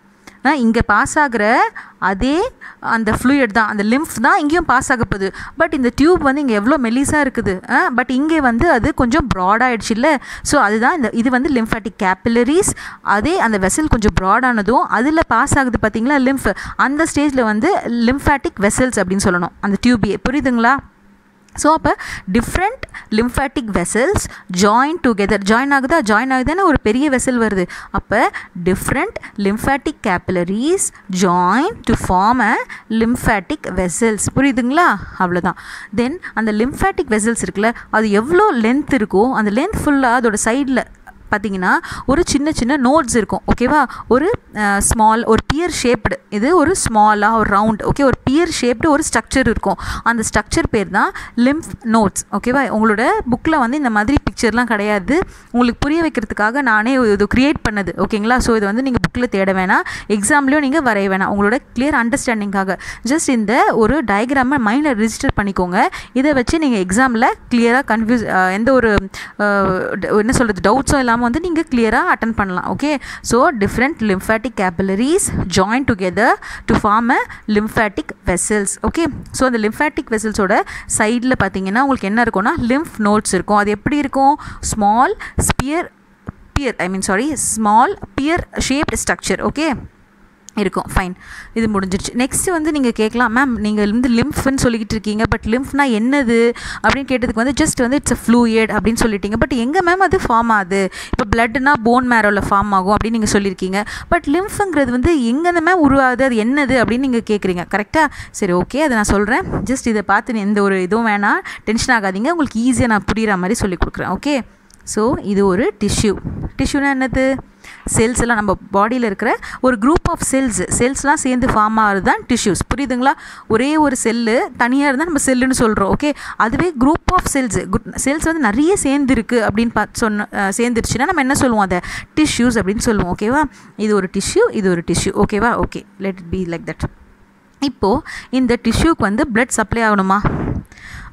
இங்கே பாஸ் ஆகிற அதே அந்த ஃப்ளூயிட் தான் அந்த லிம்ஃப் தான் இங்கேயும் பாஸ் ஆக போகுது பட் இந்த டியூப் வந்து இங்கே எவ்வளோ மெலிசாக இருக்குது பட் இங்கே வந்து அது கொஞ்சம் ப்ராடாகிடுச்சு இல்லை ஸோ அதுதான் இந்த இது வந்து லிம்ஃபாட்டிக் கேபிலரிஸ் அதே அந்த வெசல் கொஞ்சம் ப்ராடானதும் அதில் பாஸ் ஆகுது பார்த்தீங்களா லிம்ஃப் அந்த ஸ்டேஜில் வந்து லிம்ஃபாட்டிக் வெசல்ஸ் அப்படின்னு சொல்லணும் அந்த டியூபியே புரியுதுங்களா ஸோ அப்போ different lymphatic vessels join together join ஆகுதா ஜாயின் ஆகுதுன்னா ஒரு பெரிய வெசல் வருது அப்போ different lymphatic capillaries join to form a lymphatic vessels புரியுதுங்களா அவ்வளோதான் தென் அந்த லிம்ஃபேட்டிக் வெசல்ஸ் இருக்குல்ல அது எவ்வளோ லென்த் இருக்கோ அந்த லென்த் ஃபுல்லாக அதோட சைடில் பார்த்தீங்கன்னா ஒரு சின்ன சின்ன நோட்ஸ் இருக்கும் ஓகேவா ஒரு ஸ்மால் ஒரு பியர் ஷேப்டு இது ஒரு ஸ்மாலாக ஒரு ரவுண்ட் ஓகே ஒரு பியர் ஷேப்டு ஒரு ஸ்ட்ரக்சர் இருக்கும் அந்த ஸ்ட்ரக்சர் பேர் தான் லிம்ஃப் நோட்ஸ் ஓகேவா உங்களோட புக்கில் வந்து இந்த மாதிரி பிக்சர்லாம் கிடையாது உங்களுக்கு புரிய வைக்கிறதுக்காக நானே இது க்ரியேட் பண்ணது ஓகேங்களா ஸோ இது வந்து நீங்கள் புக்கில் தேட வேணாம் எக்ஸாம்லேயும் நீங்கள் வரைய வேணாம் உங்களோட கிளியர் அண்டர்ஸ்டாண்டிங்காக ஜஸ்ட் இந்த ஒரு டயக்ராமை மைண்டில் ரிஜிஸ்டர் பண்ணிக்கோங்க இதை வச்சு நீங்கள் எக்ஸாமில் கிளியராக கன்ஃபியூஸ் எந்த ஒரு அஹ், ட- என்ன சொல்கிறது டவுட்ஸும் இல்லாமல் வந்து நீங்கள் கிளியராக அட்டன் பண்ணலாம் okay so different lymphatic capillaries join together to form a lymphatic vessels okay so அந்த லிம்ஃபேட்டிக் வெசல்ஸோட சைடில் பார்த்தீங்கன்னா உங்களுக்கு என்ன இருக்கும்னா லிம்ஃப் நோட்ஸ் இருக்கும் அது எப்படி இருக்கும் small sphere pear I mean sorry small pear shaped structure okay இருக்கும் ஃபைன் இது முடிஞ்சிருச்சு நெக்ஸ்ட்டு வந்து நீங்கள் கேட்கலாம் மேம் நீங்கள் வந்து லிம்ஃப்னு சொல்லிக்கிட்டு இருக்கீங்க பட் லிம்ஃப்னா என்னது அப்படின்னு கேட்டதுக்கு வந்து ஜஸ்ட் வந்து இட்ஸ் அ ஃப்ளூயிட் அப்படின்னு சொல்லிட்டீங்க பட் எங்கே மேம் அது ஃபார்ம் ஆகுது இப்போ பிளட்னா போன் மேரோவில் ஃபார்ம் ஆகும் அப்படின்னு நீங்கள் சொல்லியிருக்கீங்க பட் லிம்ஃபுங்கிறது வந்து எங்கேருந்து மேம் உருவாகுது அது என்னது அப்படின்னு நீங்கள் கேட்குறீங்க கரெக்டாக சரி ஓகே அதை நான் சொல்கிறேன் ஜஸ்ட் இதை பார்த்து நீ எந்த ஒரு இதுவும் வேணாம் டென்ஷன் ஆகாதீங்க உங்களுக்கு ஈஸியாக நான் புரிகிற மாதிரி சொல்லி கொடுக்குறேன் ஓகே ஸோ இது ஒரு டிஷ்யூ டிஷ்யூனா என்னது செல்ஸ் எல்லாம் நம்ம பாடியில் இருக்கிற ஒரு குரூப் ஆஃப் செல்ஸ் செல்ஸ்லாம் சேர்ந்து ஃபார்ம் ஆகிறது தான் டிஷ்யூஸ் புரியுதுங்களா ஒரே ஒரு செல்லு தனியாக இருந்தால் நம்ம செல்லுன்னு சொல்கிறோம் ஓகே அதுவே குரூப் ஆஃப் செல்ஸ் செல்ஸ் வந்து நிறைய சேர்ந்துருக்கு அப்படின்னு பார்த்து சொன்ன அஹ், சேர்ந்துருச்சுன்னா நம்ம என்ன சொல்லுவோம் அதை டிஷ்யூஸ் அப்படின்னு சொல்லுவோம் ஓகேவா இது ஒரு டிஷ்யூ இது ஒரு டிஷ்யூ ஓகேவா okay let it be like that இப்போது இந்த டிஷ்யூக்கு வந்து blood சப்ளை ஆகணுமா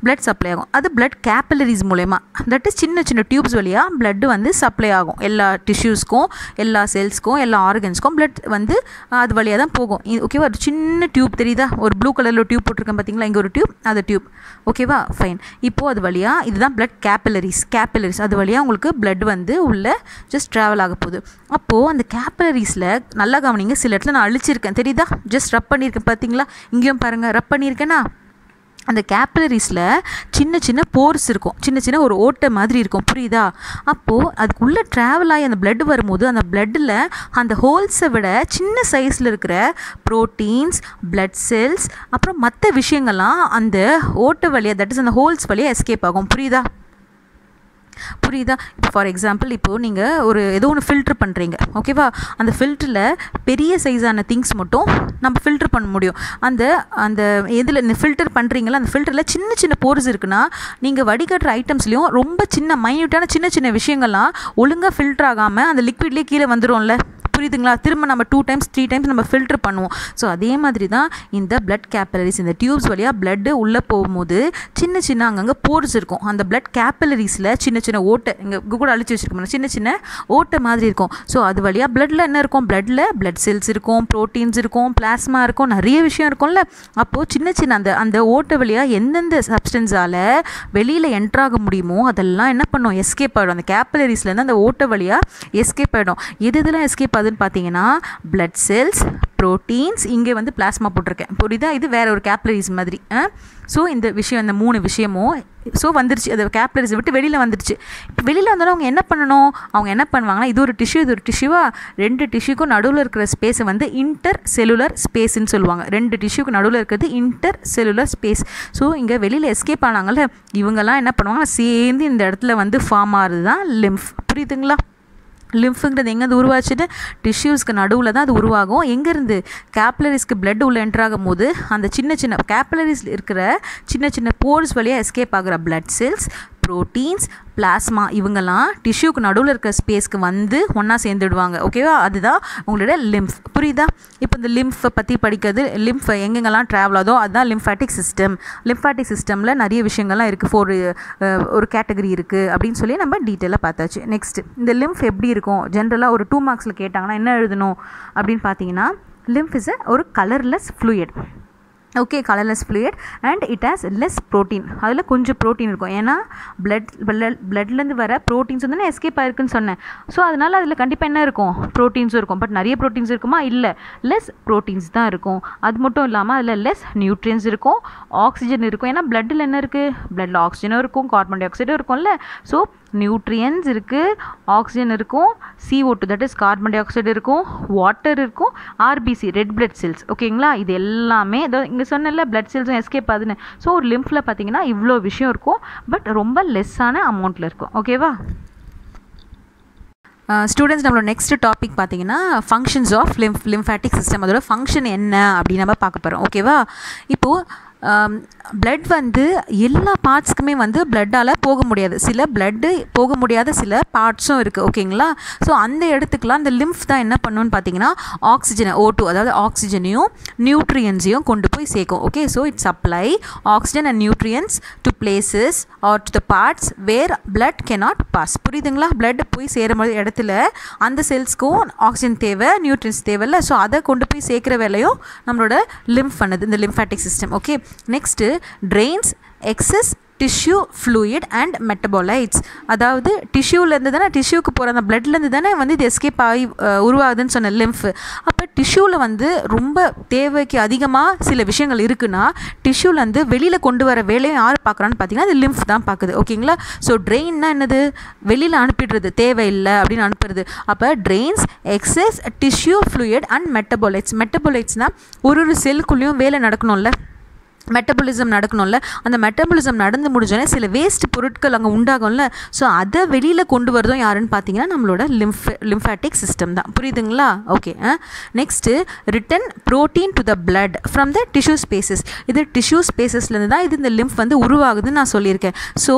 blood சப்ளை ஆகும் அது blood capillaries மூலயமா தட் இஸ் சின்ன சின்ன டியூப்ஸ் வழியாக blood வந்து சப்ளை ஆகும் எல்லா டிஷ்யூஸ்க்கும் எல்லா செல்ஸ்க்கும் எல்லா ஆர்கன்ஸ்க்கும் blood வந்து அஹ், அது வழியாக தான் போகும் ஓகேவா ஒரு சின்ன டியூப் தெரியுதா ஒரு ப்ளூ கலரில் ஒரு டியூப் போட்டிருக்கேன் பார்த்தீங்களா இங்கே ஒரு டியூப் அது டியூப் ஓகேவா ஃபைன் இப்போது அது வழியாக இதுதான் blood capillaries capillaries அது வழியாக உங்களுக்கு blood வந்து உள்ள ஜஸ்ட் ட்ராவல் ஆக போகுது அப்போது அந்த கேப்பிலரிஸில் நல்லா கவனிங்க சில இடத்துல நான் அழிச்சிருக்கேன் தெரியுதா ஜஸ்ட் ரப் பண்ணியிருக்கேன் பார்த்தீங்களா இங்கேயும் பாருங்கள் ரப் பண்ணியிருக்கேனா அந்த கேப்பிலரிஸில் சின்ன சின்ன போர்ஸ் இருக்கும் சின்ன சின்ன ஒரு ஓட்டை மாதிரி இருக்கும் புரியுதா அப்போது அதுக்குள்ளே ட்ராவல் ஆகி அந்த blood வரும்போது அந்த bloodல அந்த ஹோல்ஸை விட சின்ன சைஸில் இருக்கிற ப்ரோட்டீன்ஸ் blood செல்ஸ் அப்புறம் மற்ற விஷயங்கள்லாம் அந்த ஓட்டை வழியாக தட் இஸ் அந்த ஹோல்ஸ் வழியாக எஸ்கேப் ஆகும் புரியுதா புரியுதா இப்போ ஃபார் எக்ஸாம்பிள் இப்போது நீங்கள் ஒரு ஏதோ ஒன்று ஃபில்ட்ரு பண்ணுறீங்க ஓகேவா அந்த ஃபில்டரில் பெரிய சைஸான திங்ஸ் மட்டும் நம்ம ஃபில்ட்ரு பண்ண முடியும் அந்த அந்த எதில் ஃபில்டர் பண்ணுறீங்களா அந்த ஃபில்டரில் சின்ன சின்ன போர்ஸ் இருக்குன்னா நீங்கள் வடிகட்டுற ஐட்டம்ஸ்லேயும் ரொம்ப சின்ன மைன்யூட்டான சின்ன சின்ன விஷயங்கள்லாம் ஒழுங்காக ஃபில்டர் ஆகாமல் அந்த லிக்விட்லேயே கீழே வந்துடும்ல புரியுதுங்களா திரும்ப நம்ம டூ டைம்ஸ் த்ரீ டைம்ஸ் நம்ம ஃபில்டர் பண்ணுவோம் ஸோ அதே மாதிரி தான் இந்த blood capillaries இந்த டியூப்ஸ் வழியாக blood உள்ளே போகும்போது சின்ன சின்ன அங்கங்கே போர்ஸ் இருக்கும் அந்த blood capillaries-ல சின்ன சின்ன ஓட்டை இங்கே கூட அழிச்சு வச்சிருக்கோம் சின்ன சின்ன ஓட்டை மாதிரி இருக்கும் ஸோ அது வழியாக bloodல என்ன இருக்கும் bloodல blood செல்ஸ் இருக்கும் ப்ரோட்டீன்ஸ் இருக்கும் பிளாஸ்மா இருக்கும் நிறைய விஷயம் இருக்கும்ல அப்போது சின்ன சின்ன அந்த அந்த ஓட்டை வழியாக எந்தெந்த சப்ஸ்டன்ஸால் வெளியில் என்ட்ராக முடியுமோ அதெல்லாம் என்ன பண்ணும் எஸ்கேப் ஆகிடும் அந்த கேப்பிலரிஸ்லேருந்து அந்த ஓட்டை வழியாக எஸ்கேப் ஆகிடும் எது இதெல்லாம் எஸ்கேப் ஆகுதுன்னு பார்த்தீங்கன்னா blood செல்ஸ் ப்ரோட்டீன்ஸ் இங்கே வந்து பிளாஸ்மா போட்டிருக்கேன் புரியுதா இது வேற ஒரு கேப்லரிஸ் மாதிரி ஸோ இந்த விஷயம் இந்த மூணு விஷயமும் ஸோ வந்துருச்சு அது கேப்லரிஸ் விட்டு வெளியில் வந்துருச்சு இப்போ வெளியில் வந்தாலும் அவங்க என்ன பண்ணணும் அவங்க என்ன பண்ணுவாங்கன்னா இது ஒரு டிஷ்யூ இது ஒரு டிஷ்யூவா ரெண்டு டிஷ்யூக்கும் நடுவில் இருக்கிற ஸ்பேஸை வந்து இன்டர் செல்லுலர் ஸ்பேஸ்ன்னு சொல்லுவாங்க ரெண்டு டிஷ்யூக்கு நடுவில் இருக்கிறது இன்டர் செல்லுலர் ஸ்பேஸ் ஸோ இங்கே வெளியில் எஸ்கேப் ஆனாங்கல்ல இவங்கெல்லாம் என்ன பண்ணுவாங்க சேர்ந்து இந்த இடத்துல வந்து ஃபார்ம் ஆகிறது தான் லிம்ஃப் புரியுதுங்களா லிம்ஃபுங்கிறது எங்கேருந்து உருவாச்சுன்னு டிஷ்யூஸ்க்கு நடுவில் தான் அது உருவாகும் எங்கேருந்து கேப்லரிஸ்க்கு blood உள்ள என்ட்ரு ஆகும் போது அந்த சின்ன சின்ன கேப்லரிஸில் இருக்கிற சின்ன சின்ன போர்ஸ் வழியாக எஸ்கேப் ஆகிற blood செல்ஸ் ப்ரோட்டீன்ஸ் பிளாஸ்மா இவங்கெல்லாம் டிஷ்யூக்கு நடுவில் இருக்கிற ஸ்பேஸ்க்கு வந்து ஒன்றா சேர்ந்துடுவாங்க ஓகேவா அதுதான் உங்களோட லிம்ஃப் புரியுதா இப்போ இந்த லிம்ஃபை பற்றி படிக்கிறது லிம்ஃப் எங்கெங்கெல்லாம் ட்ராவல் ஆகுதோ அதுதான் லிம்ஃபாட்டிக் சிஸ்டம் லிம்ஃபாட்டிக் சிஸ்டமில் நிறைய விஷயங்கள்லாம் இருக்குது ஃபோர் ஒரு கேட்டகரி இருக்குது அப்படின்னு சொல்லி நம்ம டீட்டெயிலாக பார்த்தாச்சு நெக்ஸ்ட் இந்த லிம்ஃப் எப்படி இருக்கும் ஜென்ரலாக ஒரு டூ மார்க்ஸில் கேட்டாங்கன்னா என்ன எழுதணும் அப்படின்னு பார்த்தீங்கன்னா லிம்ஃப் இஸ் ஒரு colourless fluid okay colourless fluid and it has less protein அதில் கொஞ்சம் ப்ரோட்டீன் இருக்கும் ஏன்னா பிளட் பிளட்லேருந்து வர ப்ரோட்டீன்ஸ் வந்து நான் எஸ்கேப் ஆயிருக்குன்னு சொன்னேன் ஸோ அதனால் அதில் கண்டிப்பாக என்ன இருக்கும் ப்ரோட்டீன்ஸும் இருக்கும் பட் நிறைய ப்ரோட்டீன்ஸ் இருக்குமா இல்லை லெஸ் ப்ரோட்டீன்ஸ் தான் இருக்கும் அது மட்டும் இல்லாமல் அதில் லெஸ் நியூட்ரியன்ஸ் இருக்கும் ஆக்சிஜன் இருக்கும் ஏன்னா பிளட்டில் என்ன இருக்குது பிளட்டில் ஆக்சிஜனும் இருக்கும் கார்பன் டை ஆக்சைடும் இருக்கும்ல ஸோ நியூட்ரியன்ஸ் இருக்குது ஆக்சிஜன் இருக்கும் CO2 two that is carbon dioxide இருக்கும் வாட்டர் இருக்கும் ஆர்பிசி ரெட் பிளட் செல்ஸ் ஓகேங்களா இது எல்லாமே இதோ இங்கே சொன்னல பிளட் செல்ஸும் எஸ்கேப் ஆகுதுன்னு ஸோ ஒரு லிம்ஃபில் பார்த்தீங்கன்னா இவ்வளோ விஷயம் இருக்கும் பட் ரொம்ப லெஸ்ஸான அமௌண்ட்டில் இருக்கும் ஓகேவா ஸ்டூடெண்ட்ஸ் நம்மளோட நெக்ஸ்ட் டாபிக் பார்த்தீங்கன்னா functions of lymph lymphatic system அதோட ஃபங்க்ஷன் என்ன அப்படின்னு நம்ம பார்க்க போகிறோம் ஓகேவா இப்போது பிளட் வந்து எல்லா பார்ட்ஸ்க்குமே வந்து பிளட்டால் போக முடியாது சில பிளட்டு போக முடியாத சில பார்ட்ஸும் இருக்குது ஓகேங்களா ஸோ அந்த இடத்துக்குலாம் அந்த லிம்ஃப் தான் என்ன பண்ணுன்னு பார்த்தீங்கன்னா ஆக்சிஜனை ஓ டூ அதாவது ஆக்சிஜனையும் நியூட்ரியன்ஸையும் கொண்டு போய் சேர்க்கும் okay so it supply oxygen and nutrients to places or to the parts where blood cannot pass புரியுதுங்களா பிளட் போய் சேரும் இடத்துல அந்த செல்ஸ்க்கும் ஆக்சிஜன் தேவை நியூட்ரியன்ஸ் தேவையில்ல ஸோ அதை கொண்டு போய் சேர்க்குற வேலையும் நம்மளோட லிம்ஃப் பண்ணுது இந்த lymphatic system okay next drains excess tissue fluid and metabolites அதாவது டிஷ்யூலேருந்து தானே டிஷ்யூக்கு போகிற அந்த பிளட்லேருந்து தானே வந்து இது எஸ்கேப் ஆகி அஹ், உருவாகுதுன்னு சொன்ன லிம்ஃப் அப்போ டிஷ்யூவில் வந்து ரொம்ப தேவைக்கு அதிகமாக சில விஷயங்கள் இருக்குன்னா டிஷ்யூலேருந்து வெளியில் கொண்டு வர வேலையை யார் பார்க்குறான்னு பார்த்தீங்கன்னா அது லிம்ஃப் தான் பார்க்குது ஓகேங்களா ஸோ ட்ரெயின்னா என்னது வெளியில் அனுப்பிடுறது தேவையில்லை அப்படின்னு அனுப்புறது அப்போ drains excess tissue fluid and metabolites மெட்டபாலைட்ஸ்னால் ஒரு ஒரு செல்லுக்குள்ளேயும் வேலை நடக்கணும்ல மெட்டபாலிசம் நடக்கணும்ல அந்த மெட்டபாலிசம் நடந்து முடிஞ்சோடனே சில வேஸ்ட் பொருட்கள் அங்கே உண்டாகும்ல ஸோ அதை வெளியில் கொண்டு வரதும் யாருன்னு பார்த்தீங்கன்னா நம்மளோட லிம்ஃப் லிம்ஃபேட்டிக் சிஸ்டம் தான் புரியுதுங்களா okay next return protein to the blood from the tissue spaces இது டிஷ்யூ ஸ்பேசஸ்லேருந்து தான் இது இந்த லிம்ஃப் வந்து உருவாகுதுன்னு நான் சொல்லியிருக்கேன் ஸோ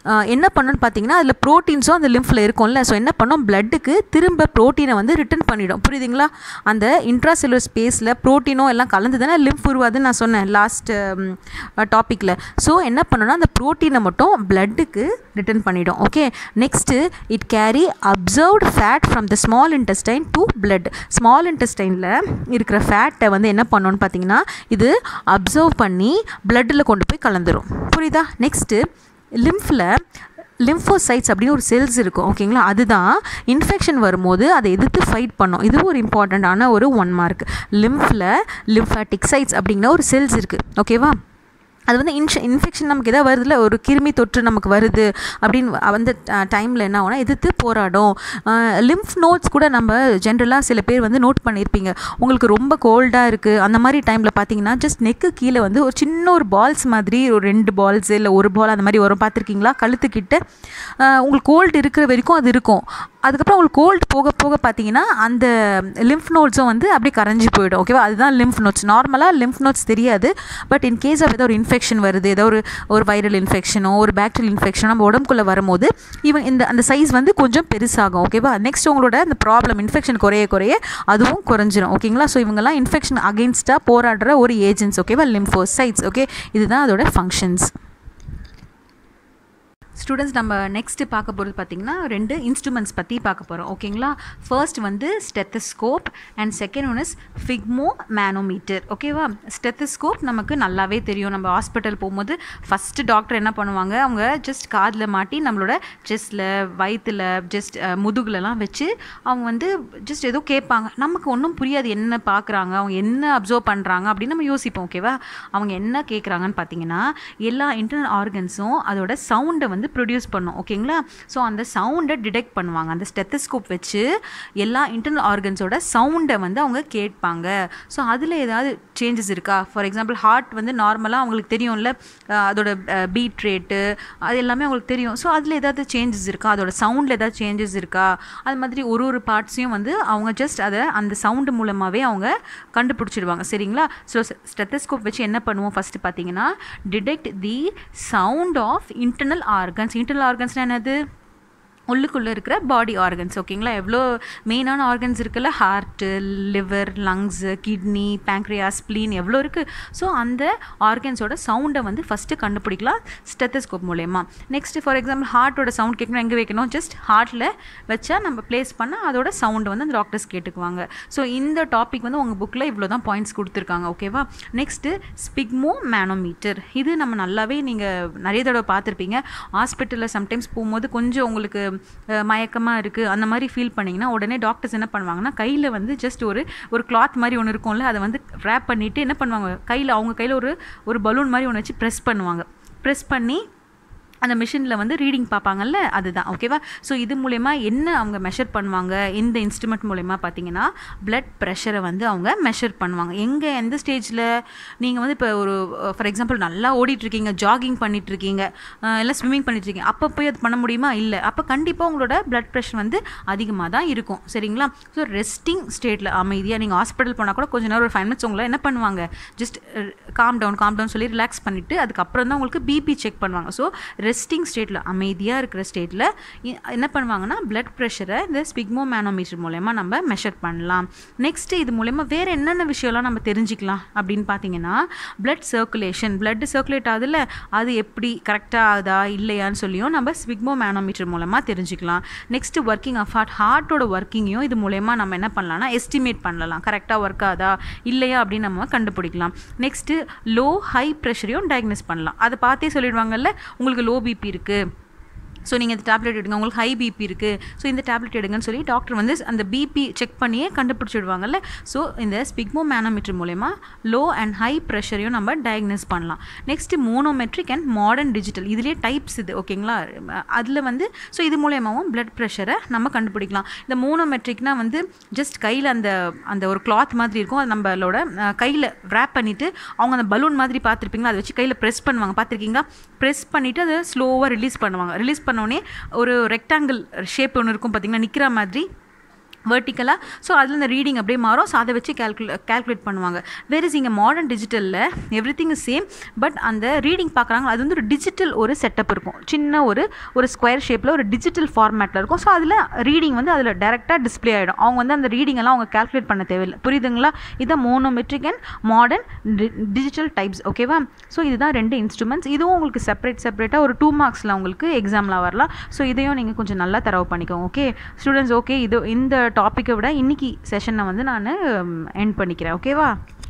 என்ன பண்ணணும்னு பார்த்தீங்கன்னா அதில் ப்ரோட்டீன்ஸும் அந்த லிம்ஃபில் இருக்கும்ல ஸோ என்ன பண்ணோம் பிளட்டுக்கு திரும்ப ப்ரோட்டீனை வந்து ரிட்டர்ன் பண்ணிடும் புரியுதுங்களா அந்த இன்ட்ராசெல்லுலர் ஸ்பேஸில் ப்ரோட்டீனும் எல்லாம் கலந்து தானே லிம்ஃப் உருவாதுன்னு நான் சொன்னேன் லாஸ்ட் டாப்பிக்கில் ஸோ என்ன பண்ணணும்னா அந்த ப்ரோட்டீனை மட்டும் பிளட்டுக்கு ரிட்டர்ன் பண்ணிடும் okay next it carry absorbed fat from the small intestine to blood small இன்டெஸ்டைனில் இருக்கிற ஃபேட்டை வந்து என்ன பண்ணணும்னு பார்த்தீங்கன்னா இது அப்சர்வ் பண்ணி பிளட்டில் கொண்டு போய் கலந்துரும் புரியுதா நெக்ஸ்ட்டு லிம்ஃபில் லிம்ஃபோசைட்ஸ் அப்படின்னு ஒரு செல்ஸ் இருக்கும் ஓகேங்களா அதுதான் இன்ஃபெக்ஷன் வரும்போது அதை எதிர்த்து ஃபைட் பண்ணும் இது ஒரு இம்பார்ட்டண்ட்டான ஒரு ஒன் மார்க் லிம்ஃபில் லிம்ஃபாட்டிக் சைட்ஸ் அப்படிங்கிற ஒரு செல்ஸ் இருக்குது ஓகேவா அது வந்து இன்ஷ இன்ஃபெக்ஷன் நமக்கு எதாவது வருதுல ஒரு கிருமி தொற்று நமக்கு வருது அப்படின்னு அந்த டைமில் என்ன ஆகும்னா எதிர்த்து போராடும் லிம்ஃப் நோட்ஸ் கூட நம்ம ஜென்ரலாக சில பேர் வந்து நோட் பண்ணியிருப்பீங்க உங்களுக்கு ரொம்ப கோல்டாக இருக்குது அந்த மாதிரி டைமில் பார்த்தீங்கன்னா ஜஸ்ட் நெக்கு கீழே வந்து ஒரு சின்ன ஒரு பால்ஸ் மாதிரி ஒரு ரெண்டு பால்ஸ் இல்லை ஒரு பால் அந்த மாதிரி வரும் பார்த்துருக்கீங்களா கழுத்துக்கிட்ட உங்களுக்கு கோல்டு இருக்கிற வரைக்கும் அது இருக்கும் அதுக்கப்புறம் உங்களுக்கு கோல்டு போக போக பார்த்தீங்கன்னா அந்த லிம்ஃப் நோட்ஸும் வந்து அப்படியே கரைஞ்சி போயிடும் ஓகேவா அதுதான் லிம்ஃப் நோட்ஸ் நார்மலாக லிம்ஃப் நோட்ஸ் தெரியாது பட் இன் கேஸ் ஆஃப் ஏதோ ஒரு இன்ஃபெக்ஷன் வருது ஏதோ ஒரு ஒரு வைரல் இன்ஃபெக்ஷனோ ஒரு பேக்டீரியல் இன்ஃபெக்ஷனோ நம்ம உடம்புக்குள்ளே வரும்போது ஈவன் இந்த அந்த சைஸ் வந்து கொஞ்சம் பெருசாகும் ஓகேவா நெக்ஸ்ட் உங்களோட அந்த ப்ராப்ளம் இன்ஃபெக்ஷன் குறைய குறைய அதுவும் குறைஞ்சிரும் ஓகேங்களா ஸோ இவங்கெல்லாம் இன்ஃபெக்ஷன் அகெயின்ஸ்டாக போராடுற ஒரு ஏஜென்ட்ஸ் ஓகேவா லிம்ஃபோசைட்ஸ் ஓகே இதுதான் அதோட ஃபங்க்ஷன்ஸ் ஸ்டூடெண்ட்ஸ் நம்ம நெக்ஸ்ட்டு பார்க்க போகிறது பார்த்திங்கன்னா ரெண்டு இன்ஸ்ட்ருமெண்ட்ஸ் பற்றி பார்க்க போகிறோம் ஓகேங்களா ஃபர்ஸ்ட் வந்து stethoscope and second one is sphygmomanometer ஓகேவா ஸ்டெத்தஸ்கோப் நமக்கு நல்லாவே தெரியும் நம்ம ஹாஸ்பிட்டல் போகும்போது ஃபஸ்ட்டு டாக்டர் என்ன பண்ணுவாங்க அவங்க ஜஸ்ட் காதில் மாட்டி நம்மளோட செஸ்ட்டில் வயிற்றில் ஜஸ்ட் முதுகுலலாம் வச்சு அவங்க வந்து ஜஸ்ட் ஏதோ கேட்பாங்க நமக்கு ஒன்றும் புரியாது என்ன பார்க்குறாங்க அவங்க என்ன அப்சர்வ் பண்ணுறாங்க அப்படின்னு நம்ம யோசிப்போம் ஓகேவா அவங்க என்ன கேட்குறாங்கன்னு பார்த்தீங்கன்னா எல்லா இன்டர்னல் ஆர்கன்ஸும் அதோட சவுண்டை வந்து ப்ரொடியூஸ் பண்ணும் ஓகேங்களா ஸோ அந்த சவுண்டை டிடெக்ட் பண்ணுவாங்க அந்த ஸ்டெத்தஸ்கோப் வச்சு எல்லா இன்டர்னல் ஆர்கன்ஸோட சவுண்டை வந்து அவங்க கேட்பாங்க ஸோ அதில் ஏதாவது சேஞ்சஸ் இருக்கா ஃபார் எக்ஸாம்பிள் ஹார்ட் வந்து நார்மலாக அவங்களுக்கு தெரியும்ல அதோட பீட் ரேட்டு அது எல்லாமே அவங்களுக்கு தெரியும் ஸோ அதில் ஏதாவது சேஞ்சஸ் இருக்கா அதோட சவுண்டில் ஏதாவது சேஞ்சஸ் இருக்கா அது மாதிரி ஒரு ஒரு பார்ட்ஸையும் வந்து அவங்க ஜஸ்ட் அதை அந்த சவுண்டு மூலமாகவே அவங்க கண்டுபிடிச்சிடுவாங்க சரிங்களா ஸோ ஸ்டெத்தஸ்கோப் வச்சு என்ன பண்ணுவோம் ஃபஸ்ட்டு பார்த்தீங்கன்னா detect the sound of internal organs internal ஆர்கன்ஸ்னால் என்னது உள்ளுக்குள்ளே இருக்கிற பாடி ஆர்கன்ஸ் ஓகேங்களா எவ்வளோ மெயினான ஆர்கன்ஸ் இருக்குல்ல heart liver lungs kidney pancreas spleen எவ்வளோ இருக்குது ஸோ அந்த ஆர்கன்ஸோட சவுண்டை வந்து ஃபஸ்ட்டு கண்டுபிடிக்கலாம் ஸ்டெத்தஸ்கோப் மூலயமா நெக்ஸ்ட் ஃபார் எக்ஸாம்பிள் ஹார்ட்டோட சவுண்ட் கேட்கணும் எங்கே வைக்கணும் ஜஸ்ட் ஹார்ட்டில் வச்சா நம்ம ப்ளேஸ் பண்ணால் அதோட சவுண்டு வந்து அந்த டாக்டர்ஸ் கேட்டுக்குவாங்க ஸோ இந்த டாபிக் வந்து உங்கள் புக்கில் இவ்வளோ தான் பாயிண்ட்ஸ் கொடுத்துருக்காங்க ஓகேவா நெக்ஸ்ட்டு ஸ்பிக்மோ மேனோமீட்டர் இது நம்ம நல்லாவே நீங்கள் நிறைய தடவை பார்த்துருப்பீங்க ஹாஸ்பிட்டலில் சம்டைம்ஸ் போகும்போது கொஞ்சம் உங்களுக்கு மயக்கமாக இருக்குது அந்த மாதிரி ஃபீல் பண்ணிங்கன்னா உடனே டாக்டர்ஸ் என்ன பண்ணுவாங்கன்னா கையில் வந்து ஜஸ்ட் ஒரு ஒரு கிளாத் மாதிரி ஒன்று இருக்கும்ல அதை வந்து ரேப் பண்ணிவிட்டு என்ன பண்ணுவாங்க கையில் அவங்க கையில் ஒரு ஒரு பலூன் மாதிரி ஒன்று வச்சு ப்ரெஸ் பண்ணுவாங்க ப்ரெஸ் பண்ணி அந்த மிஷினில் வந்து ரீடிங் பார்ப்பாங்கல்ல அதுதான் ஓகேவா ஸோ இது மூலயமா என்ன அவங்க மெஷர் பண்ணுவாங்க இந்த இன்ஸ்ட்ருமெண்ட் மூலயமா பார்த்தீங்கன்னா பிளட் ப்ரெஷரை வந்து அவங்க மெஷர் பண்ணுவாங்க எங்கே எந்த ஸ்டேஜில் நீங்கள் வந்து இப்போ ஒரு ஃபார் எக்ஸாம்பிள் நல்லா ஓடிட்டுருக்கீங்க ஜாகிங் பண்ணிகிட்ருக்கீங்க இல்லை ஸ்விம்மிங் பண்ணிட்டுருக்கீங்க அப்போ போய் அது பண்ண முடியுமா இல்லை அப்போ கண்டிப்பாக உங்களோட பிளட் ப்ரெஷர் வந்து அதிகமாக தான் இருக்கும் சரிங்களா ஸோ ரெஸ்டிங் ஸ்டேட்டில் அமைதியாக நீங்கள் ஹாஸ்பிட்டல் போனால் கூட கொஞ்சம் நேரம் ஒரு ஃபைவ் மினிட்ஸ் உங்களை என்ன பண்ணுவாங்க just calm down calm down சொல்லி ரிலாக்ஸ் பண்ணிவிட்டு அதுக்கப்புறம் தான் உங்களுக்கு பிபி செக் பண்ணுவாங்க ஸோ ரெஸ்டிங் ஸ்டேட்டில் அமைதியாக இருக்கிற ஸ்டேட்டில் என்ன பண்ணுவாங்கன்னா பிளட் ப்ரெஷரை இந்த ஸ்பிக்மோ மேனோமீட்டர் மூலயமா நம்ம மெஷர் பண்ணலாம் நெக்ஸ்ட்டு இது மூலயமா வேறு என்னென்ன விஷயம்லாம் நம்ம தெரிஞ்சுக்கலாம் அப்படின்னு பார்த்தீங்கன்னா பிளட் சர்க்குலேஷன் பிளட் சர்க்குலேட் ஆகுதுல்ல அது எப்படி கரெக்டாக ஆகுதா இல்லையான்னு சொல்லியும் நம்ம ஸ்பிக்மோ மேனோமீட்டர் மூலமாக தெரிஞ்சுக்கலாம் நெக்ஸ்ட்டு ஒர்க்கிங் ஆஃப் ஹார்ட் ஹார்ட்டோட ஒர்க்கிங்கையும் இது மூலயமா நம்ம என்ன பண்ணலாம்னா எஸ்டிமேட் பண்ணலாம் கரெக்டாக ஒர்க் ஆகுதா இல்லையா அப்படின்னு நம்ம கண்டுபிடிக்கலாம் நெக்ஸ்ட்டு லோ ஹை ப்ரெஷரையும் டயக்னோஸ் பண்ணலாம் அதை பார்த்தே சொல்லிடுவாங்கல்ல உங்களுக்கு லோ பிபி இருக்குது ஸோ நீங்கள் இந்த டேப்லெட் எடுங்க உங்களுக்கு ஹை பிபி இருக்குது ஸோ இந்த டேப்லெட் எடுங்கன்னு சொல்லி டாக்டர் வந்து அந்த பிபி செக் பண்ணியே கண்டுபிடிச்சிடுவாங்கல்ல ஸோ இந்த ஸ்பிக்மோ மேனோமீட்டர் மூலயமா லோ அண்ட் ஹை ப்ரெஷரையும் நம்ம டயக்னோஸ் பண்ணலாம் next monometric and modern digital இதுலேயே டைப்ஸ் இது ஓகேங்களா அதில் வந்து ஸோ இது மூலயமாவும் பிளட் ப்ரெஷரை நம்ம கண்டுபிடிக்கலாம் இந்த மோனோமெட்ரிக்னால் வந்து ஜஸ்ட் கையில் அந்த அந்த ஒரு கிளாத் மாதிரி இருக்கும் அது நம்மளோட கையில் ரேப் பண்ணிவிட்டு அவங்க அந்த பலூன் மாதிரி பார்த்துருப்பீங்களா அதை வச்சு கையில் ப்ரெஸ் பண்ணுவாங்க பார்த்துருக்கீங்களா ப்ரெஸ் பண்ணிவிட்டு அதை ஸ்லோவாக ரிலீஸ் பண்ணுவாங்க ரிலீஸ் பண்ணோடனே ஒரு ரெக்டாங்கிள் ஷேப் ஒன்று இருக்கும் பார்த்திங்கன்னா நிற்கிற மாதிரி வெர்டிக்கலாக ஸோ அதில் இந்த ரீடிங் அப்படியே மாறும் ஸோ அதை வச்சு கேல்குலே கேல்குலேட் பண்ணுவாங்க வேறு இங்கே மாடர்ன் டிஜிட்டலில் everything is same but அந்த ரீடிங் பார்க்குறாங்க அது வந்து ஒரு டிஜிட்டல் ஒரு செட்டப் இருக்கும் சின்ன ஒரு ஒரு ஸ்கொயர் ஷேப்பில் ஒரு டிஜிட்டல் ஃபார்மேட்டில் இருக்கும் ஸோ அதில் ரீடிங் வந்து அதில் டேரெக்டாக டிஸ்ப்ளே ஆகிடும் அவங்க வந்து அந்த ரீடிங் எல்லாம் அவங்க கேல்குலேட் பண்ண தேவையில்லை புரியுதுங்களா இதான் monometric and modern digital types ஓகேவா ஸோ இதுதான் ரெண்டு இன்ஸ்ட்ருமெண்ட்ஸ் இதுவும் உங்களுக்கு செப்பரேட் செப்பரேட்டாக ஒரு டூ மார்க்ஸில் உங்களுக்கு எக்ஸாமில் வரலாம் ஸோ இதையும் நீங்கள் கொஞ்சம் நல்லா தரவு பண்ணிக்கோங்க ஓகே ஸ்டூடெண்ட்ஸ் ஓகே இது இந்த டாப்பிக்கை விட இன்னைக்கு செஷனை வந்து நான் எண்ட் பண்ணிக்கிறேன் ஓகேவா